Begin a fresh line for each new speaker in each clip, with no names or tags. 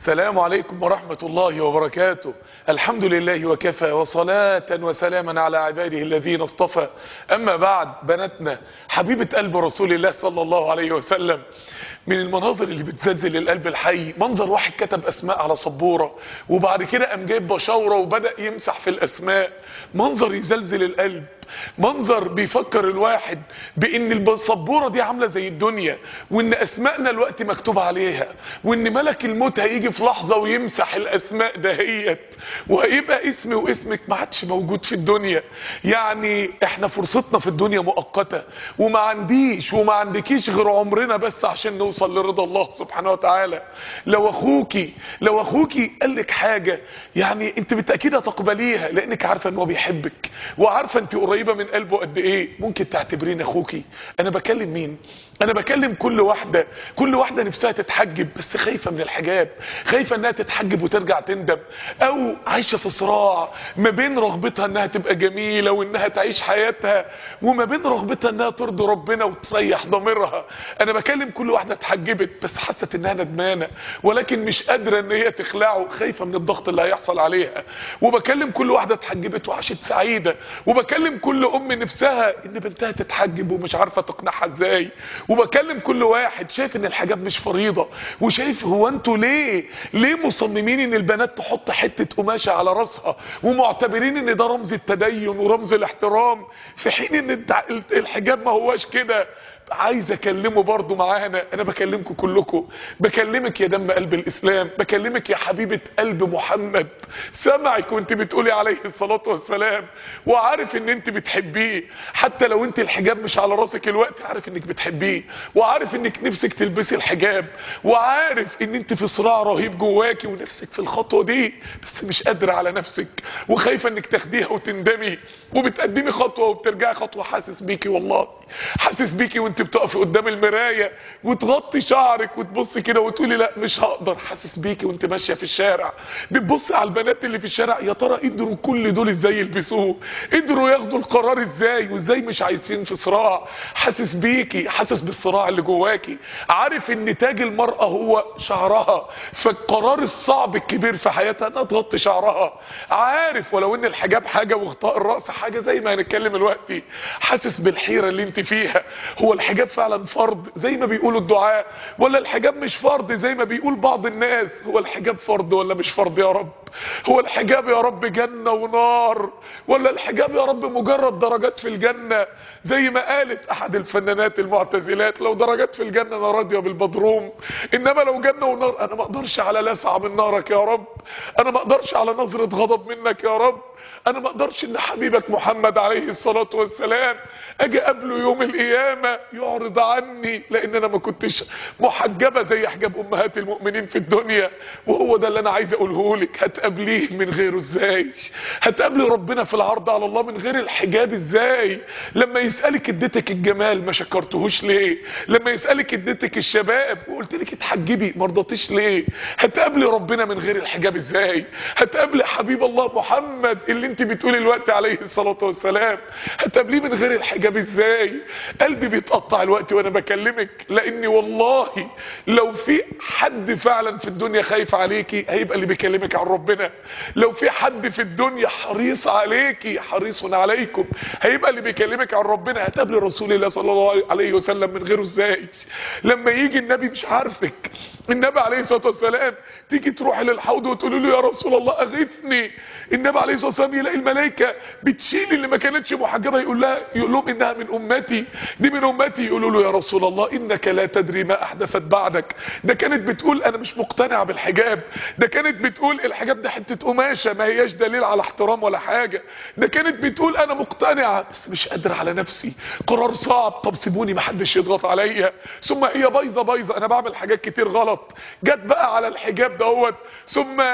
السلام عليكم ورحمة الله وبركاته الحمد لله وكفى وصلاة وسلاما على عباده الذين اصطفى أما بعد بناتنا حبيبة قلب رسول الله صلى الله عليه وسلم من المناظر اللي بتزلزل القلب الحي منظر واحد كتب أسماء على سبورة وبعد كده قام جايب بشاورة وبدأ يمسح في الأسماء منظر يزلزل القلب منظر بيفكر الواحد بان السبوره دي عامله زي الدنيا وان اسمائنا الوقت مكتوب عليها وان ملك الموت هيجي في لحظه ويمسح الاسماء دهيت وهيبقى اسمي واسمك ما عادش موجود في الدنيا يعني احنا فرصتنا في الدنيا مؤقته وما عنديش وما عندكيش غير عمرنا بس عشان نوصل لرضا الله سبحانه وتعالى لو اخوكي لو اخوكي قال لك حاجه يعني انت بالتاكيد هتقبليها لانك عارفه ان هو بيحبك وعارفه انت قريبه من قلبه قد ايه ممكن تعتبريني اخوكي انا بكلم مين انا بكلم كل واحده كل واحده نفسها تتحجب بس خايفه من الحجاب خايفه انها تتحجب وترجع تندم او عايشه في صراع ما بين رغبتها انها تبقى جميله وانها تعيش حياتها وما بين رغبتها انها ترضي ربنا وتريح ضميرها انا بكلم كل واحده اتحجبت بس حست انها ندمانه ولكن مش قادره ان هي تخلعه خايفه من الضغط اللي هيحصل عليها وبكلم كل واحده اتحجبت وعاشت سعيده وبكلم كل ام نفسها ان بنتها تتحجب ومش عارفه تقنعها ازاي وبكلم كل واحد شايف ان الحجاب مش فريضه وشايف هو انتوا ليه ليه مصممين ان البنات تحط حته قماشه على راسها ومعتبرين ان ده رمز التدين ورمز الاحترام في حين ان التع- الحجاب ما هواش كده عايز اكلمه برضو معانا انا بكلمكم كلكم بكلمك يا دم قلب الاسلام بكلمك يا حبيبه قلب محمد سامعك وانت بتقولي عليه الصلاه والسلام وعارف ان انت بتحبيه حتى لو انت الحجاب مش على راسك الوقت عارف انك بتحبيه وعارف انك نفسك تلبسي الحجاب وعارف ان انت في صراع رهيب جواكي ونفسك في الخطوه دي بس مش قادره على نفسك وخايفه انك تاخديها وتندمي وبتقدمي خطوه وبترجعي خطوه حاسس بيكي والله حاسس بيكي وانت بتقفي قدام المرايه وتغطي شعرك وتبصي كده وتقولي لا مش هقدر حاسس بيكي وانت ماشيه في الشارع بتبصي على البنات اللي في الشارع يا ترى قدروا كل دول ازاي يلبسوه قدروا ياخدوا القرار ازاي وازاي مش عايزين في صراع حاسس بيكي حاسس بالصراع اللي جواكي عارف ان تاج المراه هو شعرها فالقرار الصعب الكبير في حياتها انها تغطي شعرها عارف ولو ان الحجاب حاجه واغطاء الراس حاجه زي ما هنتكلم دلوقتي حاسس بالحيره اللي انت فيها هو الحجاب فعلا فرض زي ما بيقولوا الدعاء ولا الحجاب مش فرض زي ما بيقول بعض الناس هو الحجاب فرض ولا مش فرض يا رب هو الحجاب يا رب جنة ونار ولا الحجاب يا رب مجرد درجات في الجنة زي ما قالت أحد الفنانات المعتزلات لو درجات في الجنة أنا راضية بالبدروم إنما لو جنة ونار أنا ما أقدرش على لسعة من نارك يا رب أنا ما أقدرش على نظرة غضب منك يا رب أنا ما أقدرش إن حبيبك محمد عليه الصلاة والسلام أجي قبله يوم القيامة يعرض عني لأن أنا ما كنتش محجبة زي حجاب أمهات المؤمنين في الدنيا وهو ده اللي أنا عايز أقوله لك هتقابليه من غيره إزاي هتقابلي ربنا في العرض على الله من غير الحجاب إزاي لما يسألك اديتك الجمال ما شكرتهوش ليه لما يسألك اديتك الشباب وقلت لك اتحجبي ما رضيتيش ليه هتقابلي ربنا من غير الحجاب إزاي هتقابلي حبيب الله محمد اللي انت بتقولي الوقت عليه الصلاة والسلام هتقابليه من غير الحجاب ازاي قلبي بيتقطع الوقت وانا بكلمك لاني والله لو في حد فعلا في الدنيا خايف عليكي هيبقى اللي بيكلمك عن ربنا لو في حد في الدنيا حريص عليكي حريص عليكم هيبقى اللي بيكلمك عن ربنا هتقابلي رسول الله صلى الله عليه وسلم من غيره ازاي لما يجي النبي مش عارفك النبي عليه الصلاه والسلام تيجي تروحي للحوض وتقولي له يا رسول الله اغثني النبي عليه الصلاه والسلام يلاقي الملائكه بتشيل اللي ما كانتش محجبه يقول لها يقول لهم انها من امتي دي من امتي يقولوا له يا رسول الله انك لا تدري ما احدثت بعدك ده كانت بتقول انا مش مقتنعه بالحجاب ده كانت بتقول الحجاب ده حته قماشه ما هياش دليل على احترام ولا حاجه ده كانت بتقول انا مقتنعه بس مش قادره على نفسي قرار صعب طب سيبوني ما حدش يضغط عليا ثم هي بايظه بايظه انا بعمل حاجات كتير غلط جت بقى على الحجاب دوت ثم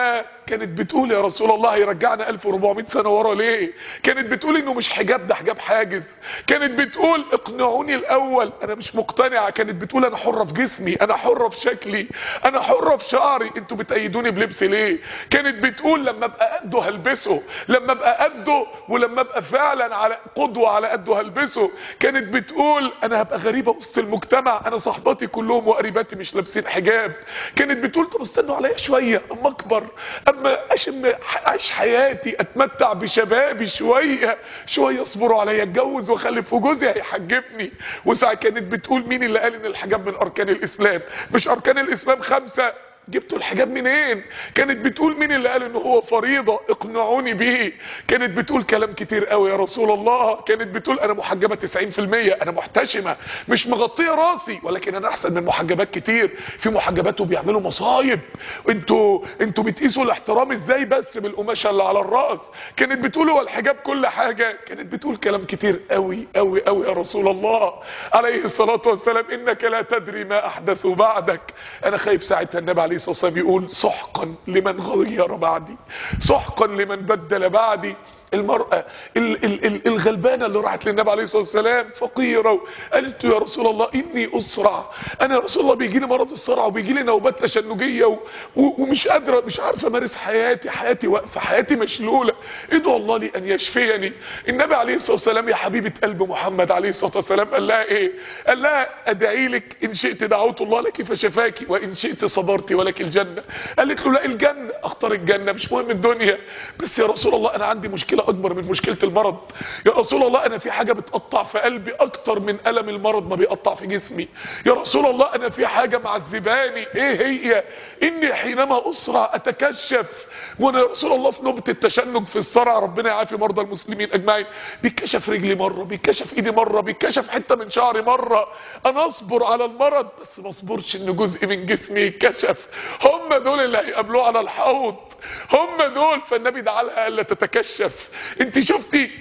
كانت بتقول يا رسول الله هيرجعنا 1400 سنه ورا ليه كانت بتقول انه مش حجاب ده حجاب حاجز كانت بتقول اقنعوني الاول انا مش مقتنعه كانت بتقول انا حره في جسمي انا حره في شكلي انا حره في شعري انتوا بتأيدوني بلبسي ليه كانت بتقول لما ابقى قده هلبسه لما ابقى قده ولما ابقى فعلا على قدوه على قده هلبسه كانت بتقول انا هبقى غريبه وسط المجتمع انا صحباتي كلهم وقريباتي مش لابسين حجاب كانت بتقول طب استنوا عليا شويه اما اكبر اما اشم اعيش حياتي اتمتع بشبابي شويه شويه اصبروا عليا اتجوز واخلف وجوزي هيحجبني وساعه كانت بتقول مين اللي قال ان الحجاب من اركان الاسلام مش اركان الاسلام خمسه جبتوا الحجاب منين كانت بتقول مين اللي قال ان هو فريضه اقنعوني بيه كانت بتقول كلام كتير قوي يا رسول الله كانت بتقول انا محجبه 90% انا محتشمه مش مغطيه راسي ولكن انا احسن من محجبات كتير في محجبات وبيعملوا مصايب انتوا انتوا بتقيسوا الاحترام ازاي بس بالقماشه اللي على الراس كانت بتقول هو الحجاب كل حاجه كانت بتقول كلام كتير قوي قوي قوي يا رسول الله عليه الصلاه والسلام انك لا تدري ما احدثوا بعدك انا خايف ساعتها النبي عليه الصلاه والسلام يقول سحقا لمن غير بعدي سحقا لمن بدل بعدي المرأة ال- ال- ال- الغلبانة اللي راحت للنبي عليه الصلاة والسلام فقيرة قالت له يا رسول الله إني أسرع أنا يا رسول الله بيجي لي مرض الصرع وبيجي لي نوبات تشنجية و- و- ومش قادرة مش عارفة أمارس حياتي حياتي واقفة حياتي مشلولة ادعو الله لي أن يشفيني النبي عليه الصلاة والسلام يا حبيبة قلب محمد عليه الصلاة والسلام قال لها إيه قال لها أدعي لك إن شئت دعوت الله لك فشفاك وإن شئت صبرت ولك الجنة قالت له لا الجنة أختار الجنة مش مهم الدنيا بس يا رسول الله أنا عندي مشكلة أكبر من مشكلة المرض يا رسول الله أنا في حاجة بتقطع في قلبي أكتر من ألم المرض ما بيقطع في جسمي يا رسول الله أنا في حاجة معذباني إيه هي إني حينما أسرع أتكشف وأنا يا رسول الله في نوبة التشنج في الصرع ربنا يعافي مرضى المسلمين أجمعين بيتكشف رجلي مرة بيتكشف إيدي مرة بيتكشف حتة من شعري مرة أنا أصبر على المرض بس ما أصبرش إن جزء من جسمي يتكشف هم دول اللي هيقابلوه على الحوض هم دول فالنبي دعا لها الا تتكشف انت شفتي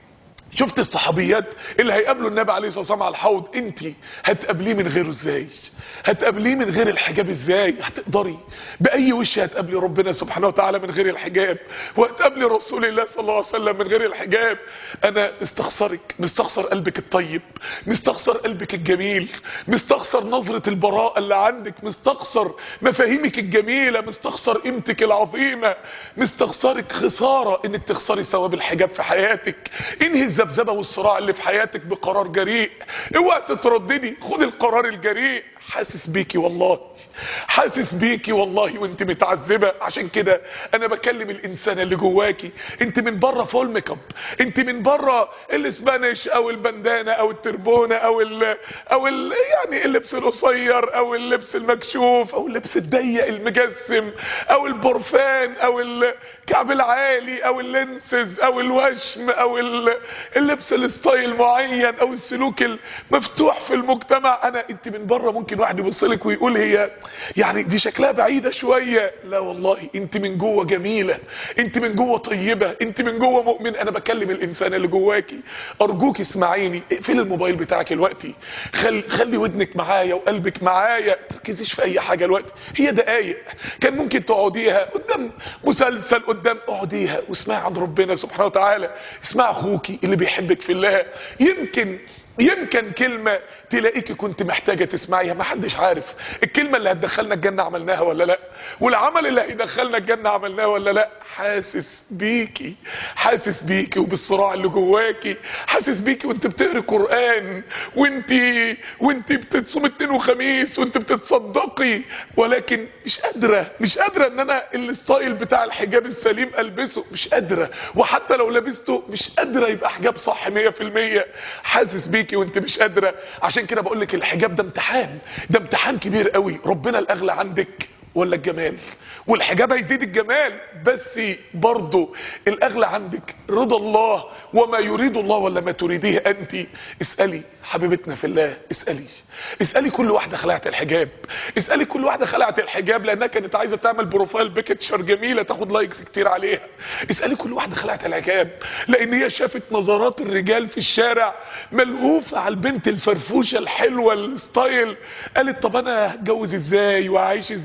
شفت الصحابيات اللي هيقابلوا النبي عليه الصلاه والسلام على الحوض انت هتقابليه من غيره ازاي هتقابليه من غير الحجاب ازاي هتقدري باي وش هتقابلي ربنا سبحانه وتعالى من غير الحجاب وهتقابلي رسول الله صلى الله عليه وسلم من غير الحجاب انا مستخسرك مستخسر قلبك الطيب مستخسر قلبك الجميل مستخسر نظره البراءه اللي عندك مستخسر مفاهيمك الجميله مستخسر قيمتك العظيمه مستخسرك خساره انك تخسري ثواب الحجاب في حياتك انهي الذبذبه والصراع اللي في حياتك بقرار جريء اوعي تترددي خد القرار الجريء حاسس بيكي والله حاسس بيكي والله وانت متعذبه عشان كده انا بكلم الانسان اللي جواكي انت من بره فول ميك اب انت من بره الاسبانيش او البندانه او التربونه او ال او ال يعني اللبس القصير او اللبس المكشوف او اللبس الضيق المجسم او البرفان او الكعب العالي او اللينسز او الوشم او ال- اللبس الستايل معين او السلوك المفتوح في المجتمع انا انت من بره ممكن واحد يبص لك ويقول هي يعني دي شكلها بعيده شويه لا والله انت من جوه جميله انت من جوه طيبه انت من جوه مؤمن انا بكلم الانسان اللي جواكي ارجوك اسمعيني اقفلي الموبايل بتاعك دلوقتي خلي خلي ودنك معايا وقلبك معايا ما تركزيش في اي حاجه دلوقتي هي دقايق كان ممكن تقعديها قدام مسلسل قدام اقعديها واسمعي عن ربنا سبحانه وتعالى اسمعي اخوكي اللي بيحبك في الله يمكن يمكن كلمة تلاقيكي كنت محتاجة تسمعيها ما حدش عارف الكلمة اللي هتدخلنا الجنة عملناها ولا لا والعمل اللي هيدخلنا الجنة عملناه ولا لا حاسس بيكي حاسس بيكي وبالصراع اللي جواكي حاسس بيكي وانت بتقري قرآن وانت وانت بتصوم اثنين وخميس وانت بتتصدقي ولكن مش قادرة مش قادرة ان انا الستايل بتاع الحجاب السليم البسه مش قادرة وحتى لو لبسته مش قادرة يبقى حجاب صح 100% حاسس بيكي وانت مش قادرة عشان كده بقول لك الحجاب ده امتحان ده امتحان كبير قوي ربنا الاغلى عندك ولا الجمال والحجاب هيزيد الجمال بس برضه الاغلى عندك رضا الله وما يريد الله ولا ما تريديه انت اسالي حبيبتنا في الله اسالي اسالي كل واحده خلعت الحجاب اسالي كل واحده خلعت الحجاب لانها كانت عايزه تعمل بروفايل بيكتشر جميله تاخد لايكس كتير عليها اسالي كل واحده خلعت الحجاب لان هي شافت نظرات الرجال في الشارع ملهوفه على البنت الفرفوشه الحلوه الستايل قالت طب انا هتجوز ازاي وعايش ازاي مش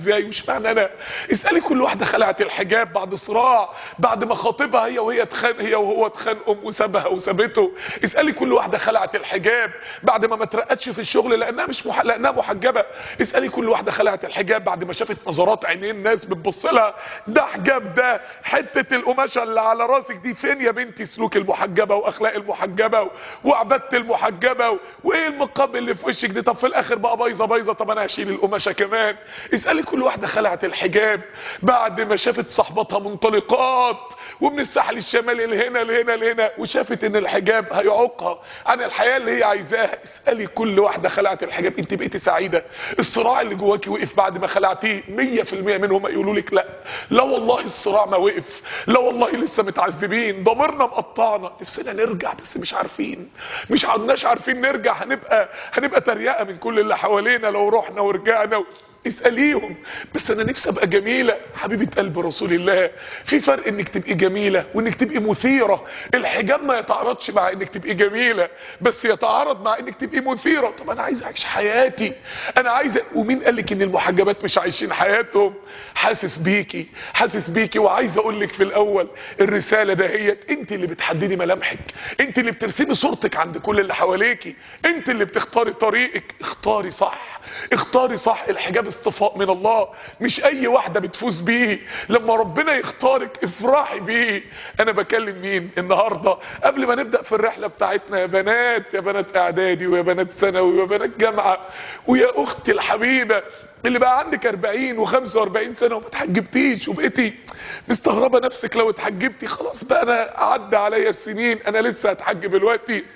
اشمعنى انا اسالي كل واحده خلعت الحجاب بعد صراع بعد ما خاطبها هي وهي اتخان هي وهو اتخانقوا وسابها وسابته اسالي كل واحده خلعت الحجاب بعد ما ما اترقتش في الشغل لانها مش مح... لانها محجبه اسالي كل واحده خلعت الحجاب بعد ما شافت نظرات عينين ناس بتبص لها ده حجاب ده حته القماشه اللي على راسك دي فين يا بنتي سلوك المحجبه واخلاق المحجبه و... وعباده المحجبه و... وايه المقام اللي في وشك دي طب في الاخر بقى بايظه بايظه طب انا هشيل القماشه كمان اسالي كل واحده خلعت الحجاب بعد ما شافت صاحبتها منطلقات ومن الساحل الشمالي لهنا لهنا لهنا وشافت ان الحجاب هيعوقها عن الحياه اللي هي عايزاها اسالي كل واحده خلعت الحجاب انت بقيتي سعيده الصراع اللي جواكي وقف بعد ما خلعتيه 100% منهم يقولوا لك لا لا والله الصراع ما وقف لا والله لسه متعذبين ضميرنا مقطعنا نفسنا نرجع بس مش عارفين مش عدناش عارفين نرجع هنبقى هنبقى تريقه من كل اللي حوالينا لو رحنا ورجعنا و... اساليهم بس انا نفسي ابقى جميله حبيبه قلب رسول الله في فرق انك تبقي جميله وانك تبقي مثيره الحجاب ما يتعارضش مع انك تبقي جميله بس يتعارض مع انك تبقي مثيره طب انا عايز اعيش حياتي انا عايز ومين قال لك ان المحجبات مش عايشين حياتهم حاسس بيكي حاسس بيكي وعايز اقول لك في الاول الرساله دهيت انت اللي بتحددي ملامحك انت اللي بترسمي صورتك عند كل اللي حواليكي انت اللي بتختاري طريقك اختاري صح اختاري صح الحجاب اصطفاء من الله مش اي واحده بتفوز بيه لما ربنا يختارك افرحي بيه انا بكلم مين النهارده قبل ما نبدا في الرحله بتاعتنا يا بنات يا بنات اعدادي ويا بنات ثانوي ويا بنات جامعه ويا اختي الحبيبه اللي بقى عندك 40 و45 سنه وما اتحجبتيش وبقيتي مستغربه نفسك لو اتحجبتي خلاص بقى انا عدى عليا السنين انا لسه هتحجب دلوقتي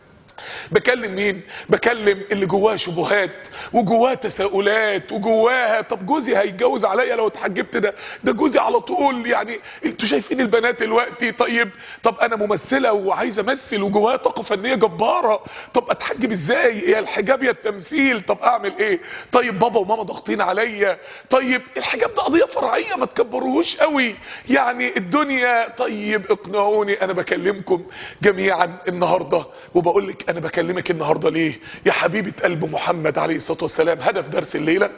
بكلم مين بكلم اللي جواه شبهات وجواه تساؤلات وجواها طب جوزي هيتجوز عليا لو اتحجبت ده ده جوزي على طول يعني انتوا شايفين البنات دلوقتي طيب طب انا ممثله وعايزه امثل وجواها طاقه فنيه جباره طب اتحجب ازاي يا الحجاب يا التمثيل طب اعمل ايه طيب بابا وماما ضاغطين عليا طيب الحجاب ده قضيه فرعيه ما تكبروهوش قوي يعني الدنيا طيب اقنعوني انا بكلمكم جميعا النهارده وبقول لك انا بكلمك النهارده ليه يا حبيبه قلب محمد عليه الصلاه والسلام هدف درس الليله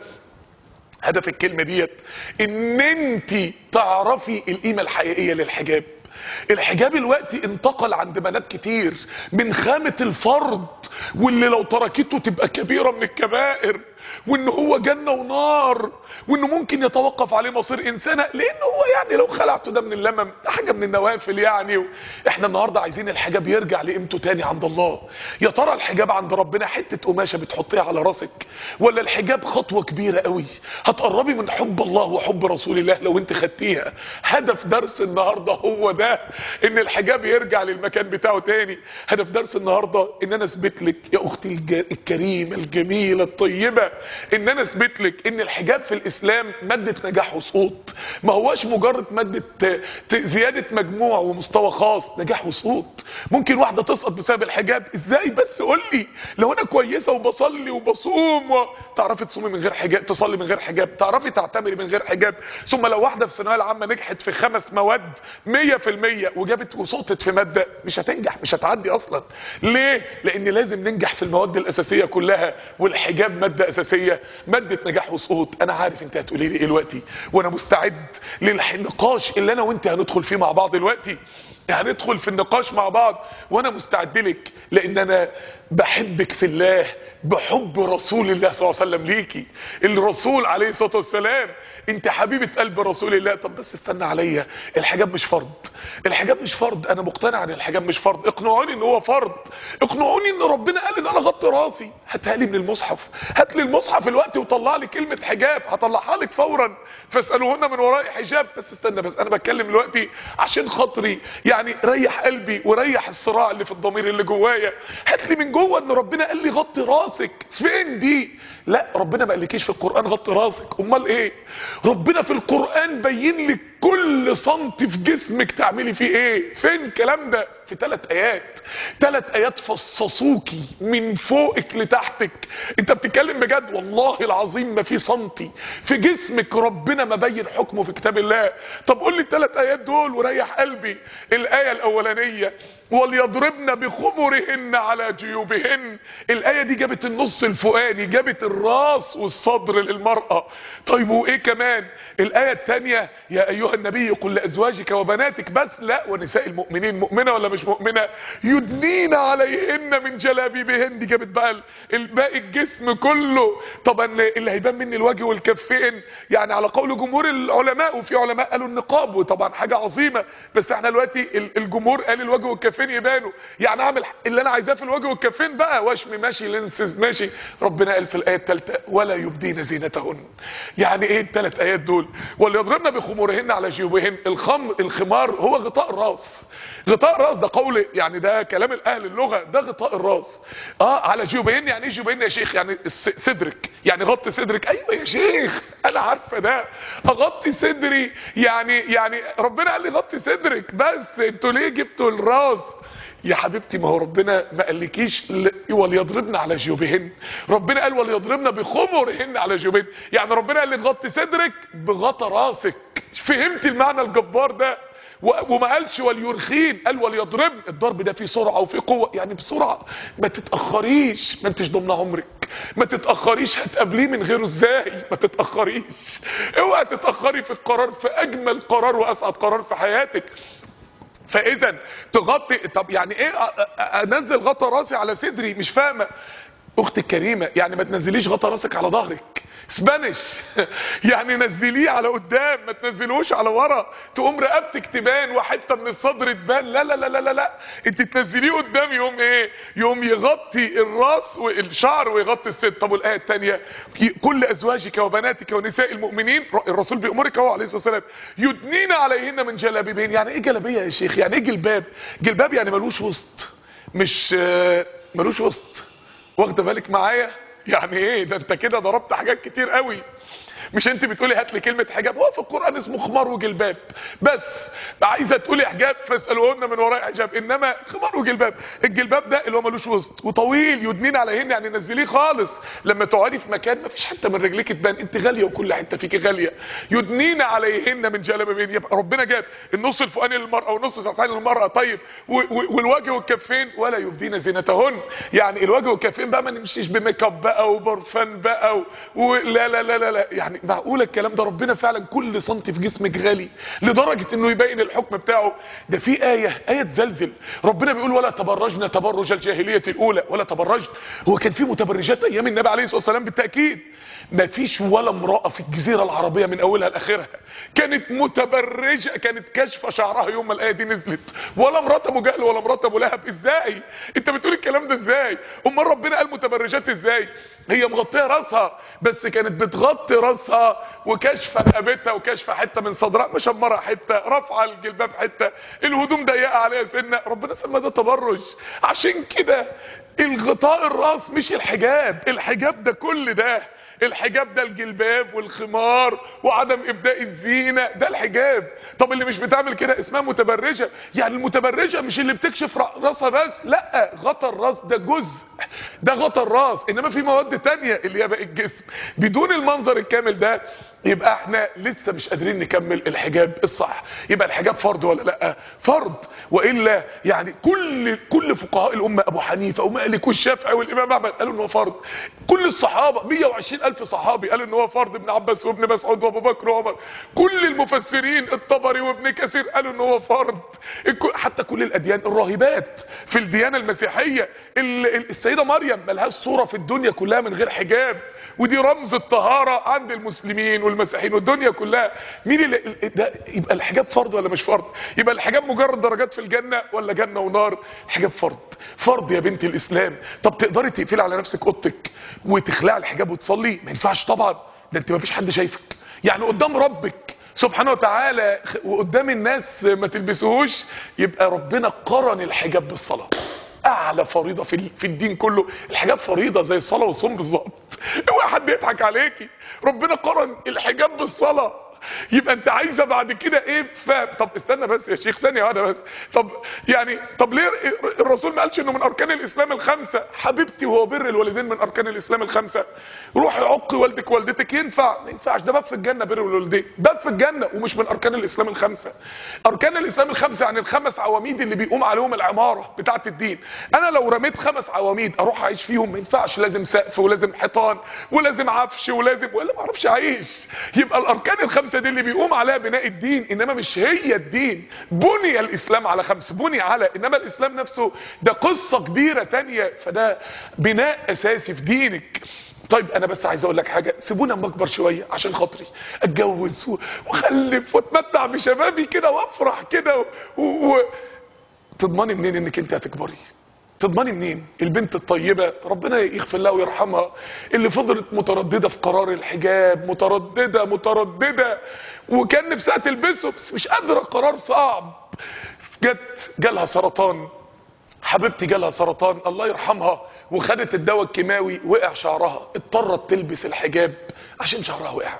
هدف الكلمه ديت ان انت تعرفي القيمه الحقيقيه للحجاب الحجاب الوقتي انتقل عند بنات كتير من خامة الفرض واللي لو تركته تبقى كبيرة من الكبائر وان هو جنة ونار وانه ممكن يتوقف عليه مصير انسانة لان هو يعني لو خلعته ده من اللمم ده حاجة من النوافل يعني احنا النهاردة عايزين الحجاب يرجع لقيمته تاني عند الله يا ترى الحجاب عند ربنا حتة قماشة بتحطيها على راسك ولا الحجاب خطوة كبيرة قوي هتقربي من حب الله وحب رسول الله لو انت خدتيها هدف درس النهاردة هو ده ان الحجاب يرجع للمكان بتاعه تاني هدف درس النهاردة ان انا اثبت لك يا اختي الج- الكريمة الجميلة الطيبة ان انا اثبت لك ان الحجاب في الاسلام مادة نجاح وسقوط ما هواش مجرد مادة ت- ت- زيادة مجموع ومستوى خاص نجاح وسقوط ممكن واحدة تسقط بسبب الحجاب ازاي بس قول لي لو انا كويسة وبصلي وبصوم و... تعرفي تصومي من غير حجاب تصلي من غير حجاب تعرفي تعتمري من غير حجاب ثم لو واحدة في الثانوية العامة نجحت في خمس مواد 100% وجابت وسقطت في مادة مش هتنجح مش هتعدي اصلا ليه لان لازم ننجح في المواد الاساسية كلها والحجاب مادة اساسية مادة نجاح وسقوط انا عارف انت هتقولي لي ايه دلوقتي وانا مستعد للنقاش اللي انا وانت هندخل فيه مع بعض دلوقتي هندخل في النقاش مع بعض وانا مستعد لك لان انا بحبك في الله بحب رسول الله صلى الله عليه وسلم ليكي الرسول عليه الصلاه والسلام انت حبيبه قلب رسول الله طب بس استنى عليا الحجاب مش فرض الحجاب مش فرض انا مقتنع ان الحجاب مش فرض اقنعوني ان هو فرض اقنعوني ان ربنا قال ان انا اغطي راسي هاتها لي من المصحف هات لي المصحف الوقت وطلع لي كلمه حجاب هطلعها لك فورا فاسالوهن من وراء حجاب بس استنى بس انا بتكلم دلوقتي عشان خاطري يعني ريح قلبي وريح الصراع اللي في الضمير اللي جوايا هات لي من جوه ان ربنا قال لي غطي راسك فين دي لا ربنا ما قالكيش في القران غطي راسك امال ايه ربنا في القران بين لك كل سنتي في جسمك تعملي فيه ايه فين الكلام ده في ثلاث ايات ثلاث ايات فصصوكي من فوقك لتحتك انت بتتكلم بجد والله العظيم ما في سنتي في جسمك ربنا ما بين حكمه في كتاب الله طب قول لي الثلاث ايات دول وريح قلبي الايه الاولانيه وليضربن بخمرهن على جيوبهن الآية دي جابت النص الفوقاني جابت الراس والصدر للمرأة طيب وإيه كمان الآية التانية يا أيها النبي قل لأزواجك وبناتك بس لا ونساء المؤمنين مؤمنة ولا مش مؤمنة يدنين عليهن من جلابيبهن دي جابت بقى الباقي الجسم كله طبعا اللي هيبان مني الوجه والكفين يعني على قول جمهور العلماء وفي علماء قالوا النقاب وطبعا حاجة عظيمة بس احنا دلوقتي الجمهور قال الوجه والكفين الكفين يبانوا يعني اعمل اللي انا عايزاه في الوجه والكفين بقى وشم ماشي لينسز ماشي ربنا قال في الايه الثالثه ولا يبدين زينتهن يعني ايه الثلاث ايات دول وليضربن بخمورهن على جيوبهن الخم الخمار هو غطاء الراس غطاء الراس ده قول يعني ده كلام الاهل اللغه ده غطاء الراس اه على جيوبهن يعني ايه جيوبهن يا شيخ يعني صدرك يعني غطي صدرك ايوه يا شيخ انا عارفه ده اغطي صدري يعني يعني ربنا قال لي غطي صدرك بس انتوا ليه جبتوا الراس يا حبيبتي ما هو ربنا ما قالكيش ل- وليضربن على جيوبهن ربنا قال وليضربن بخمرهن على جيوبهن يعني ربنا قال لك غطي صدرك بغطى راسك فهمت المعنى الجبار ده و- وما قالش وليرخين قال وليضربن الضرب ده فيه سرعه وفيه قوه يعني بسرعه ما تتاخريش ما انتش ضمن عمرك ما تتاخريش هتقابليه من غيره ازاي ما تتاخريش اوعى تتاخري في القرار في اجمل قرار واسعد قرار في حياتك فاذا تغطي طب يعني ايه أ- أ- انزل غطا راسي على صدري مش فاهمه اختي الكريمه يعني ما تنزليش غطا راسك على ظهرك اسبانيش يعني نزليه على قدام ما تنزلوش على ورا تقوم رقبتك تبان وحته من الصدر تبان لا لا لا لا لا, لا. انت تنزليه قدام يوم ايه يوم يغطي الراس والشعر ويغطي الصدر طب والايه الثانيه كل ازواجك وبناتك ونساء المؤمنين الرسول بيامرك هو عليه الصلاه والسلام يدنين عليهن من جلابيبهن يعني ايه جلابيه يا شيخ يعني ايه جلباب جلباب يعني ملوش وسط مش آه، ملوش وسط واخده بالك معايا يعني ايه ده انت كده ضربت حاجات كتير قوي مش انت بتقولي هات لي كلمه حجاب هو في القران اسمه خمار وجلباب بس عايزه تقولي حجاب فاسالوهن من وراء حجاب انما خمار وجلباب الجلباب ده اللي هو ملوش وسط وطويل يدنين عليهن يعني نزليه خالص لما تقعدي في مكان ما فيش حته من رجليك تبان انت غاليه وكل حته فيكي غاليه يدنين عليهن من جلابيبهن يبقى ربنا جاب النص الفوقاني للمراه والنص التحتاني للمراه طيب و- و- والوجه والكفين ولا يبدين زينتهن يعني الوجه والكفين بقى ما نمشيش بميك اب بقى وبرفان بقى و... ولا لا لا لا لا يعني معقوله الكلام ده ربنا فعلا كل سنتي في جسمك غالي لدرجه انه يبين الحكم بتاعه ده في ايه ايه تزلزل ربنا بيقول ولا تبرجن تبرج الجاهليه الاولى ولا تبرجن هو كان في متبرجات ايام النبي عليه الصلاه والسلام بالتاكيد ما فيش ولا امراه في الجزيره العربيه من اولها لاخرها كانت متبرجه كانت كاشفه شعرها يوم ما الايه دي نزلت ولا مرات ابو جهل ولا مرات ابو لهب ازاي انت بتقول الكلام ده ازاي امال ربنا قال متبرجات ازاي هي مغطيه راسها بس كانت بتغطي راسها وكاشفه رقبتها وكاشفه حته من صدرها مشمره حته رافعه الجلباب حته الهدوم ضيقه عليها سنه ربنا سمى ده تبرج عشان كده الغطاء الراس مش الحجاب الحجاب ده كل ده الحجاب ده الجلباب والخمار وعدم ابداء الزينه ده الحجاب طب اللي مش بتعمل كده اسمها متبرجه يعني المتبرجه مش اللي بتكشف را- راسها بس لا غطا الراس ده جزء ده غطا الراس انما في مواد تانية اللي هي باقي الجسم بدون المنظر الكامل ده يبقى احنا لسه مش قادرين نكمل الحجاب الصح يبقى الحجاب فرض ولا لا فرض والا يعني كل كل فقهاء الامه ابو حنيفه ومالك والشافعي والامام احمد قالوا ان هو فرض كل الصحابه 120 الف صحابي قالوا ان هو فرض ابن عباس وابن مسعود وابو بكر وعمر كل المفسرين الطبري وابن كثير قالوا ان هو فرض الك- حتى كل الاديان الراهبات في الديانه المسيحيه ال- ال- السيده مريم ملهاش صوره في الدنيا كلها من غير حجاب ودي رمز الطهاره عند المسلمين والمسيحيين والدنيا كلها مين اللي ال- ده يبقى الحجاب فرض ولا مش فرض يبقى الحجاب مجرد درجات في الجنه ولا جنه ونار الحجاب فرض فرض يا بنت الاسلام طب تقدري تقفلي على نفسك اوضتك وتخلعي الحجاب وتصلي ما ينفعش طبعا ده انت ما فيش حد شايفك يعني قدام ربك سبحانه وتعالى خ- وقدام الناس ما تلبسوهوش يبقى ربنا قرن الحجاب بالصلاه اعلى فريضه في ال- في الدين كله الحجاب فريضه زي الصلاه والصوم بالظبط اوعى حد يضحك عليكي ربنا قرن الحجاب بالصلاه يبقى انت عايزه بعد كده ايه فاهم طب استنى بس يا شيخ ثانيه واحده بس طب يعني طب ليه الرسول ما قالش انه من اركان الاسلام الخمسه حبيبتي هو بر الوالدين من اركان الاسلام الخمسه روحي عقي والدك ووالدتك ينفع ما ينفعش ده باب في الجنه بر الوالدين باب في الجنه ومش من اركان الاسلام الخمسه اركان الاسلام الخمسه يعني الخمس عواميد اللي بيقوم عليهم العماره بتاعه الدين انا لو رميت خمس عواميد اروح اعيش فيهم ما ينفعش لازم سقف ولازم حيطان ولازم عفش ولازم ولا ما اعرفش اعيش يبقى الاركان الخمسه دي اللي بيقوم عليها بناء الدين انما مش هي الدين بني الاسلام على خمس بني على انما الاسلام نفسه ده قصه كبيره تانية فده بناء اساسي في دينك طيب انا بس عايز اقول لك حاجه سيبونا اما اكبر شويه عشان خاطري اتجوز و- واخلف واتمتع بشبابي كده وافرح كده و... و... و... تضمني منين انك انت هتكبري تضمني منين البنت الطيبة ربنا يغفر لها ويرحمها اللي فضلت مترددة في قرار الحجاب مترددة مترددة وكان نفسها تلبسه بس مش قادرة قرار صعب جت جالها سرطان حبيبتي جالها سرطان الله يرحمها وخدت الدواء الكيماوي وقع شعرها اضطرت تلبس الحجاب عشان شعرها وقع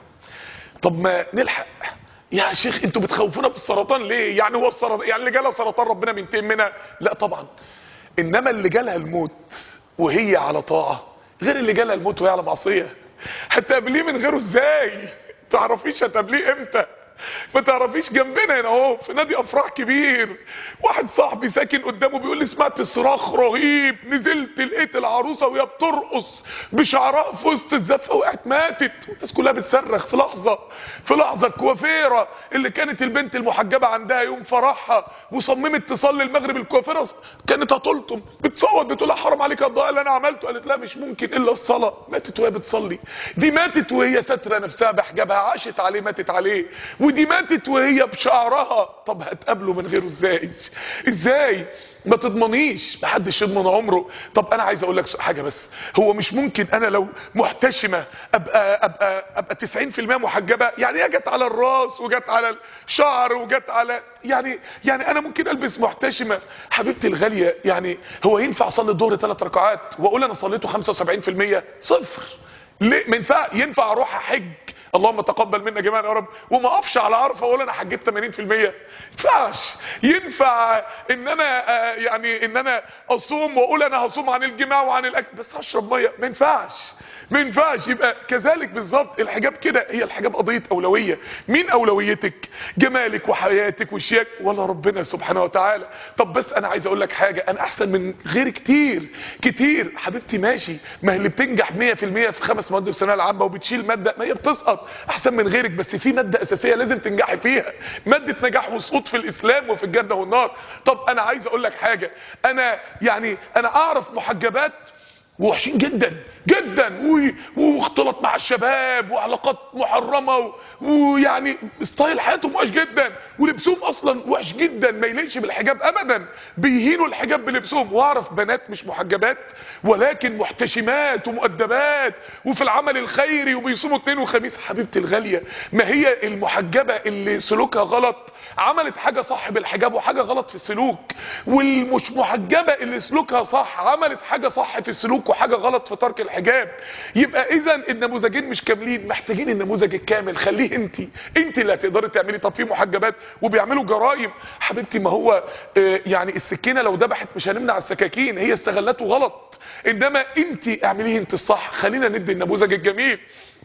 طب ما نلحق يا شيخ انتوا بتخوفونا بالسرطان ليه يعني هو السرطان يعني اللي جالها سرطان ربنا بينتقم منها لا طبعا انما اللي جالها الموت وهي على طاعه غير اللي جالها الموت وهي على معصيه هتقابليه من غيره ازاي تعرفيش هتقابليه امتى ما تعرفيش جنبنا هنا اهو في نادي افراح كبير واحد صاحبي ساكن قدامه بيقول لي سمعت صراخ رهيب نزلت لقيت العروسه وهي بترقص بشعرها في وسط الزفه وقعت ماتت والناس كلها بتصرخ في لحظه في لحظه الكوافيره اللي كانت البنت المحجبه عندها يوم فرحها وصممت تصلي المغرب الكوافيره كانت هتلطم بتصوت بتقول لها حرام عليك يا الضوء اللي انا عملته قالت لا مش ممكن الا الصلاه ماتت وهي بتصلي دي ماتت وهي ساتره نفسها بحجابها عاشت عليه ماتت عليه ودي ماتت وهي بشعرها طب هتقابله من غيره ازاي ازاي ما تضمنيش محدش يضمن عمره طب انا عايز اقول لك حاجه بس هو مش ممكن انا لو محتشمه ابقى ابقى ابقى 90% محجبه يعني هي جت على الراس وجت على الشعر وجت على يعني يعني انا ممكن البس محتشمه حبيبتي الغاليه يعني هو ينفع اصلي الظهر ثلاث ركعات واقول انا صليته 75% صفر ليه ما ينفع ينفع اروح احج اللهم تقبل منا جميعا يا رب وما اقفش على عرفه واقول انا حجيت 80% ما ينفعش ينفع ان انا آه، يعني ان انا اصوم واقول انا هصوم عن الجماع وعن الاكل بس هشرب ميه ما ينفعش ما ينفعش يبقى كذلك بالظبط الحجاب كده هي الحجاب قضيه اولويه مين اولويتك جمالك وحياتك وشياك ولا ربنا سبحانه وتعالى طب بس انا عايز اقول لك حاجه انا احسن من غيري كتير كتير حبيبتي ماشي ما هي اللي بتنجح 100% في خمس مواد في الثانويه العامه وبتشيل ماده ما هي بتسقط احسن من غيرك بس في ماده اساسيه لازم تنجحي فيها ماده نجاح وسقوط في الاسلام وفي الجنه والنار طب انا عايز اقول لك حاجه انا يعني انا اعرف محجبات وحشين جدا جدا و- واختلاط مع الشباب وعلاقات محرمه و- ويعني ستايل حياتهم وحش جدا ولبسهم اصلا وحش جدا ما يليقش بالحجاب ابدا بيهينوا الحجاب بلبسهم واعرف بنات مش محجبات ولكن محتشمات ومؤدبات وفي العمل الخيري وبيصوموا اثنين وخميس حبيبتي الغاليه ما هي المحجبه اللي سلوكها غلط عملت حاجه صح بالحجاب وحاجه غلط في السلوك والمش محجبه اللي سلوكها صح عملت حاجه صح في السلوك وحاجه غلط في ترك الحجاب يبقى اذا النموذجين مش كاملين محتاجين النموذج الكامل خليه انت انت اللي هتقدري تعملي طب في محجبات وبيعملوا جرائم حبيبتي ما هو آه، يعني السكينه لو ذبحت مش هنمنع السكاكين هي استغلته غلط انما انت اعمليه انت الصح خلينا ندي النموذج الجميل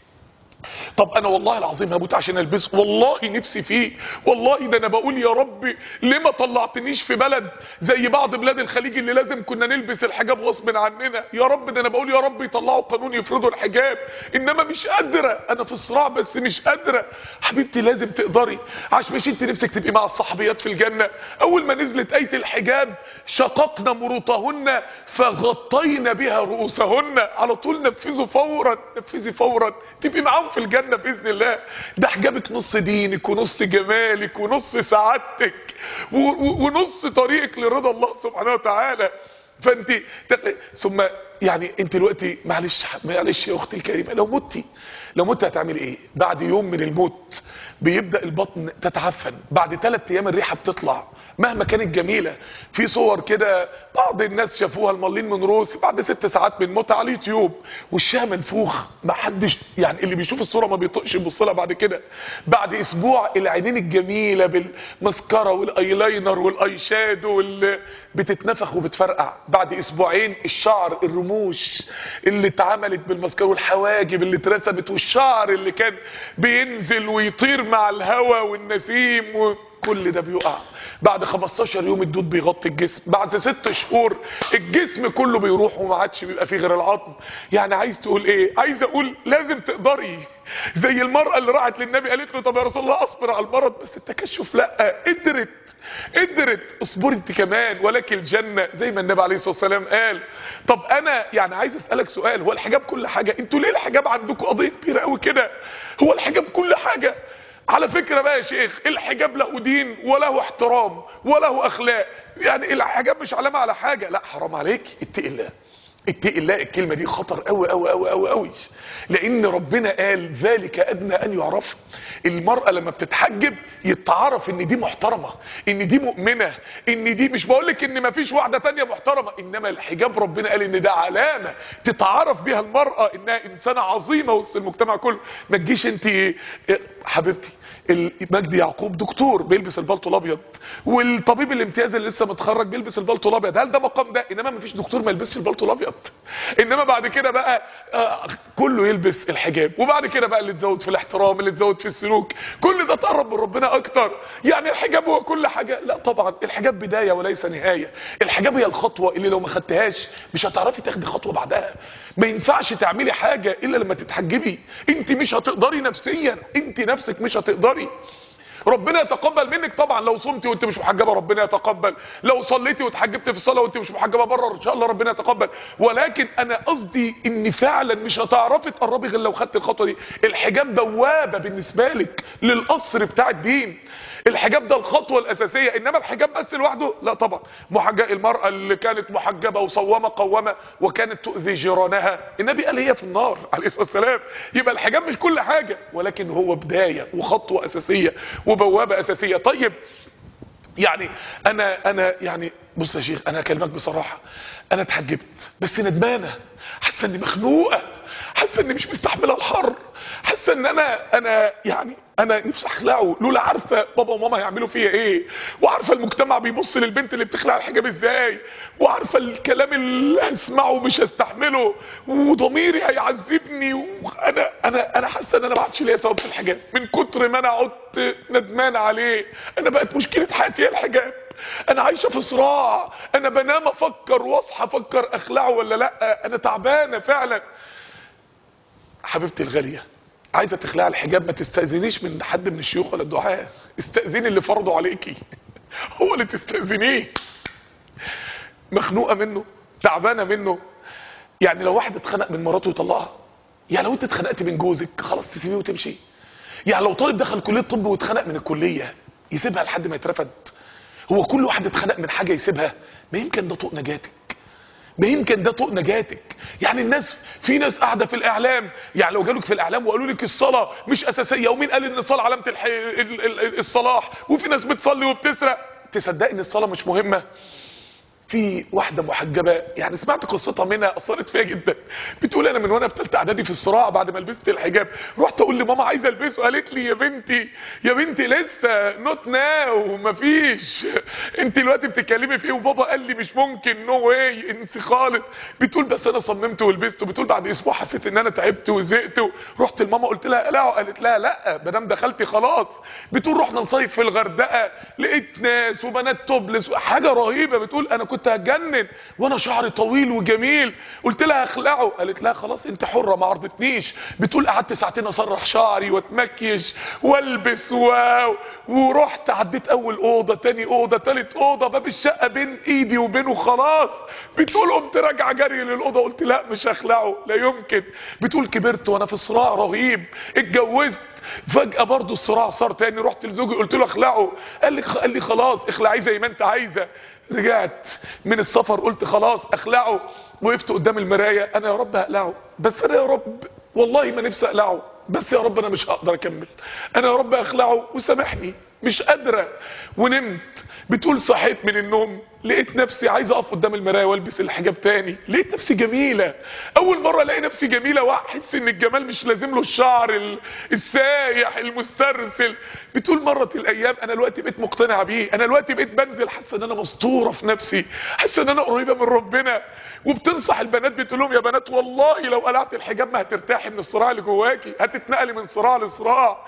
طب انا والله العظيم هموت عشان البسه والله نفسي فيه والله ده انا بقول يا ربي ليه ما طلعتنيش في بلد زي بعض بلاد الخليج اللي لازم كنا نلبس الحجاب غصب عننا يا رب ده انا بقول يا رب يطلعوا قانون يفرضوا الحجاب انما مش قادره انا في صراع بس مش قادره حبيبتي لازم تقدري عشان مش انت نفسك تبقي مع الصحابيات في الجنه اول ما نزلت ايه الحجاب شققنا مروطهن فغطينا بها رؤوسهن على طول نفذوا فورا نفذي فورا تبقي معاهم في الجنه باذن الله ده حجابك نص دينك ونص جمالك ونص سعادتك و- و- ونص طريقك لرضا الله سبحانه وتعالى فانت تق- ثم يعني انت دلوقتي معلش معلش يا اختي الكريمه لو متي لو مت هتعملي ايه بعد يوم من الموت بيبدا البطن تتعفن بعد ثلاث ايام الريحه بتطلع مهما كانت جميله في صور كده بعض الناس شافوها المالين من روسي بعد ست ساعات من موتها على اليوتيوب وشها منفوخ ما حدش يعني اللي بيشوف الصوره ما بيطقش يبص لها بعد كده بعد اسبوع العينين الجميله بالمسكره والايلاينر والاي شادو وال... بتتنفخ وبتفرقع بعد اسبوعين الشعر الرموش اللي اتعملت بالمسكره والحواجب اللي اترسبت والشعر اللي كان بينزل ويطير مع الهواء والنسيم و... كل ده بيقع بعد 15 يوم الدود بيغطي الجسم بعد ست شهور الجسم كله بيروح وما عادش بيبقى فيه غير العظم يعني عايز تقول ايه عايز اقول لازم تقدري زي المرأة اللي راحت للنبي قالت له طب يا رسول الله اصبر على المرض بس التكشف لا قدرت قدرت اصبري انت كمان ولك الجنة زي ما النبي عليه الصلاة والسلام قال طب انا يعني عايز اسألك سؤال هو الحجاب كل حاجة انتوا ليه الحجاب عندكم قضية كبيرة قوي كده هو الحجاب كل حاجة على فكرة بقى يا شيخ الحجاب له دين وله احترام وله اخلاق يعني الحجاب مش علامة على حاجة لا حرام عليك اتقي الله اتقي الله الكلمة دي خطر قوي قوي قوي قوي قوي لان ربنا قال ذلك ادنى ان يعرف المرأة لما بتتحجب يتعرف ان دي محترمة ان دي مؤمنة ان دي مش بقولك ان مفيش واحدة تانية محترمة انما الحجاب ربنا قال ان ده علامة تتعرف بيها المرأة انها انسانة عظيمة وسط المجتمع كله ما تجيش انت حبيبتي مجدي يعقوب دكتور بيلبس البلطو الابيض والطبيب الامتياز اللي لسه متخرج بيلبس البلطو الابيض هل ده مقام ده انما ما فيش دكتور ما يلبسش البلطو الابيض انما بعد كده بقى آه كله يلبس الحجاب وبعد كده بقى اللي تزود في الاحترام اللي تزود في السلوك كل ده تقرب من ربنا اكتر يعني الحجاب هو كل حاجه لا طبعا الحجاب بدايه وليس نهايه الحجاب هي الخطوه اللي لو ما خدتهاش مش هتعرفي تاخدي خطوه بعدها ما ينفعش تعملي حاجه الا لما تتحجبي انت مش هتقدري نفسيا انت نفسك مش هتقدري ربنا يتقبل منك طبعا لو صمتي وانت مش محجبه ربنا يتقبل لو صليتي واتحجبتي في الصلاه وانت مش محجبه بره ان شاء الله ربنا يتقبل ولكن انا قصدي ان فعلا مش هتعرفي تقربي غير لو خدت الخطوه دي الحجاب بوابه بالنسبه لك للقصر بتاع الدين الحجاب ده الخطوه الاساسيه انما الحجاب بس لوحده لا طبعا محجب المراه اللي كانت محجبه وصوامه قوامه وكانت تؤذي جيرانها النبي قال هي في النار عليه الصلاه والسلام يبقى الحجاب مش كل حاجه ولكن هو بدايه وخطوه اساسيه وبوابه اساسيه طيب يعني انا انا يعني بص يا شيخ انا اكلمك بصراحه انا اتحجبت بس ندمانه حاسه اني مخنوقه حاسه اني مش مستحمله الحر حاسه ان انا انا يعني انا نفسي اخلعه لولا عارفه بابا وماما هيعملوا فيا ايه وعارفه المجتمع بيبص للبنت اللي بتخلع الحجاب ازاي وعارفه الكلام اللي هسمعه مش هستحمله وضميري هيعذبني وانا انا انا حاسه ان انا ما عادش ليا ثواب في الحجاب من كتر ما انا عدت ندمان عليه انا بقت مشكله حياتي هي الحجاب انا عايشه في صراع انا بنام افكر واصحى افكر اخلعه ولا لا انا تعبانه فعلا حبيبتي الغاليه عايزه تخلعي الحجاب ما تستاذنيش من حد من الشيوخ ولا الدعاء استاذني اللي فرضوا عليكي هو اللي تستاذنيه مخنوقه منه تعبانه منه يعني لو واحد اتخنق من مراته يطلقها يعني لو انت اتخنقت من جوزك خلاص تسيبيه وتمشي يعني لو طالب دخل كليه طب واتخنق من الكليه يسيبها لحد ما يترفد هو كل واحد اتخنق من حاجه يسيبها ما يمكن ده طوق نجاتك ما يمكن ده طوق نجاتك يعني الناس في ناس قاعده في الاعلام يعني لو جالك في الاعلام وقالوا لك الصلاه مش اساسيه ومين قال ان الصلاه علامه الح... ال... ال... الصلاح وفي ناس بتصلي وبتسرق تصدق ان الصلاه مش مهمه في واحده محجبه يعني سمعت قصتها منها اثرت فيا جدا بتقول انا من وانا في ثالثه اعدادي في الصراع بعد ما لبست الحجاب رحت اقول لماما عايزه البسه قالت لي يا بنتي يا بنتي لسه نوت ناو مفيش انت دلوقتي بتتكلمي في ايه وبابا قال لي مش ممكن نو واي انسي خالص بتقول بس انا صممت ولبسته بتقول بعد اسبوع حسيت ان انا تعبت وزهقت رحت لماما قلت لها لا قالت لها لا ما دام دخلتي خلاص بتقول رحنا نصيف في الغردقه لقيت ناس وبنات توبلس حاجه رهيبه بتقول انا كنت هتجنن وانا شعري طويل وجميل قلت لها اخلعه قالت لها خلاص انت حره ما عرضتنيش بتقول قعدت ساعتين اسرح شعري واتمكيش والبس و... ورحت عديت اول اوضه تاني اوضه تالت اوضه باب الشقه بين ايدي وبينه خلاص بتقول قمت راجعه جري للاوضه قلت لا مش هخلعه لا يمكن بتقول كبرت وانا في صراع رهيب اتجوزت فجاه برضو الصراع صار تاني رحت لزوجي قلت له اخلعه قال لي قال لي خلاص اخلعيه زي ما انت عايزه رجعت من السفر قلت خلاص اخلعه وقفت قدام المرايه انا يا رب هقلعه بس انا يا رب والله ما نفسي اقلعه بس يا رب انا مش هقدر اكمل انا يا رب اخلعه وسامحني مش قادره ونمت بتقول صحيت من النوم لقيت نفسي عايز اقف قدام المرايه والبس الحجاب تاني لقيت نفسي جميله اول مره الاقي نفسي جميله واحس ان الجمال مش لازم له الشعر ال- السايح المسترسل بتقول مرت الايام انا دلوقتي بقيت مقتنعه بيه انا دلوقتي بقيت بنزل حاسه ان انا مسطوره في نفسي حاسه ان انا قريبه من ربنا وبتنصح البنات بتقول لهم يا بنات والله لو قلعت الحجاب ما هترتاحي من الصراع اللي جواكي هتتنقلي من صراع لصراع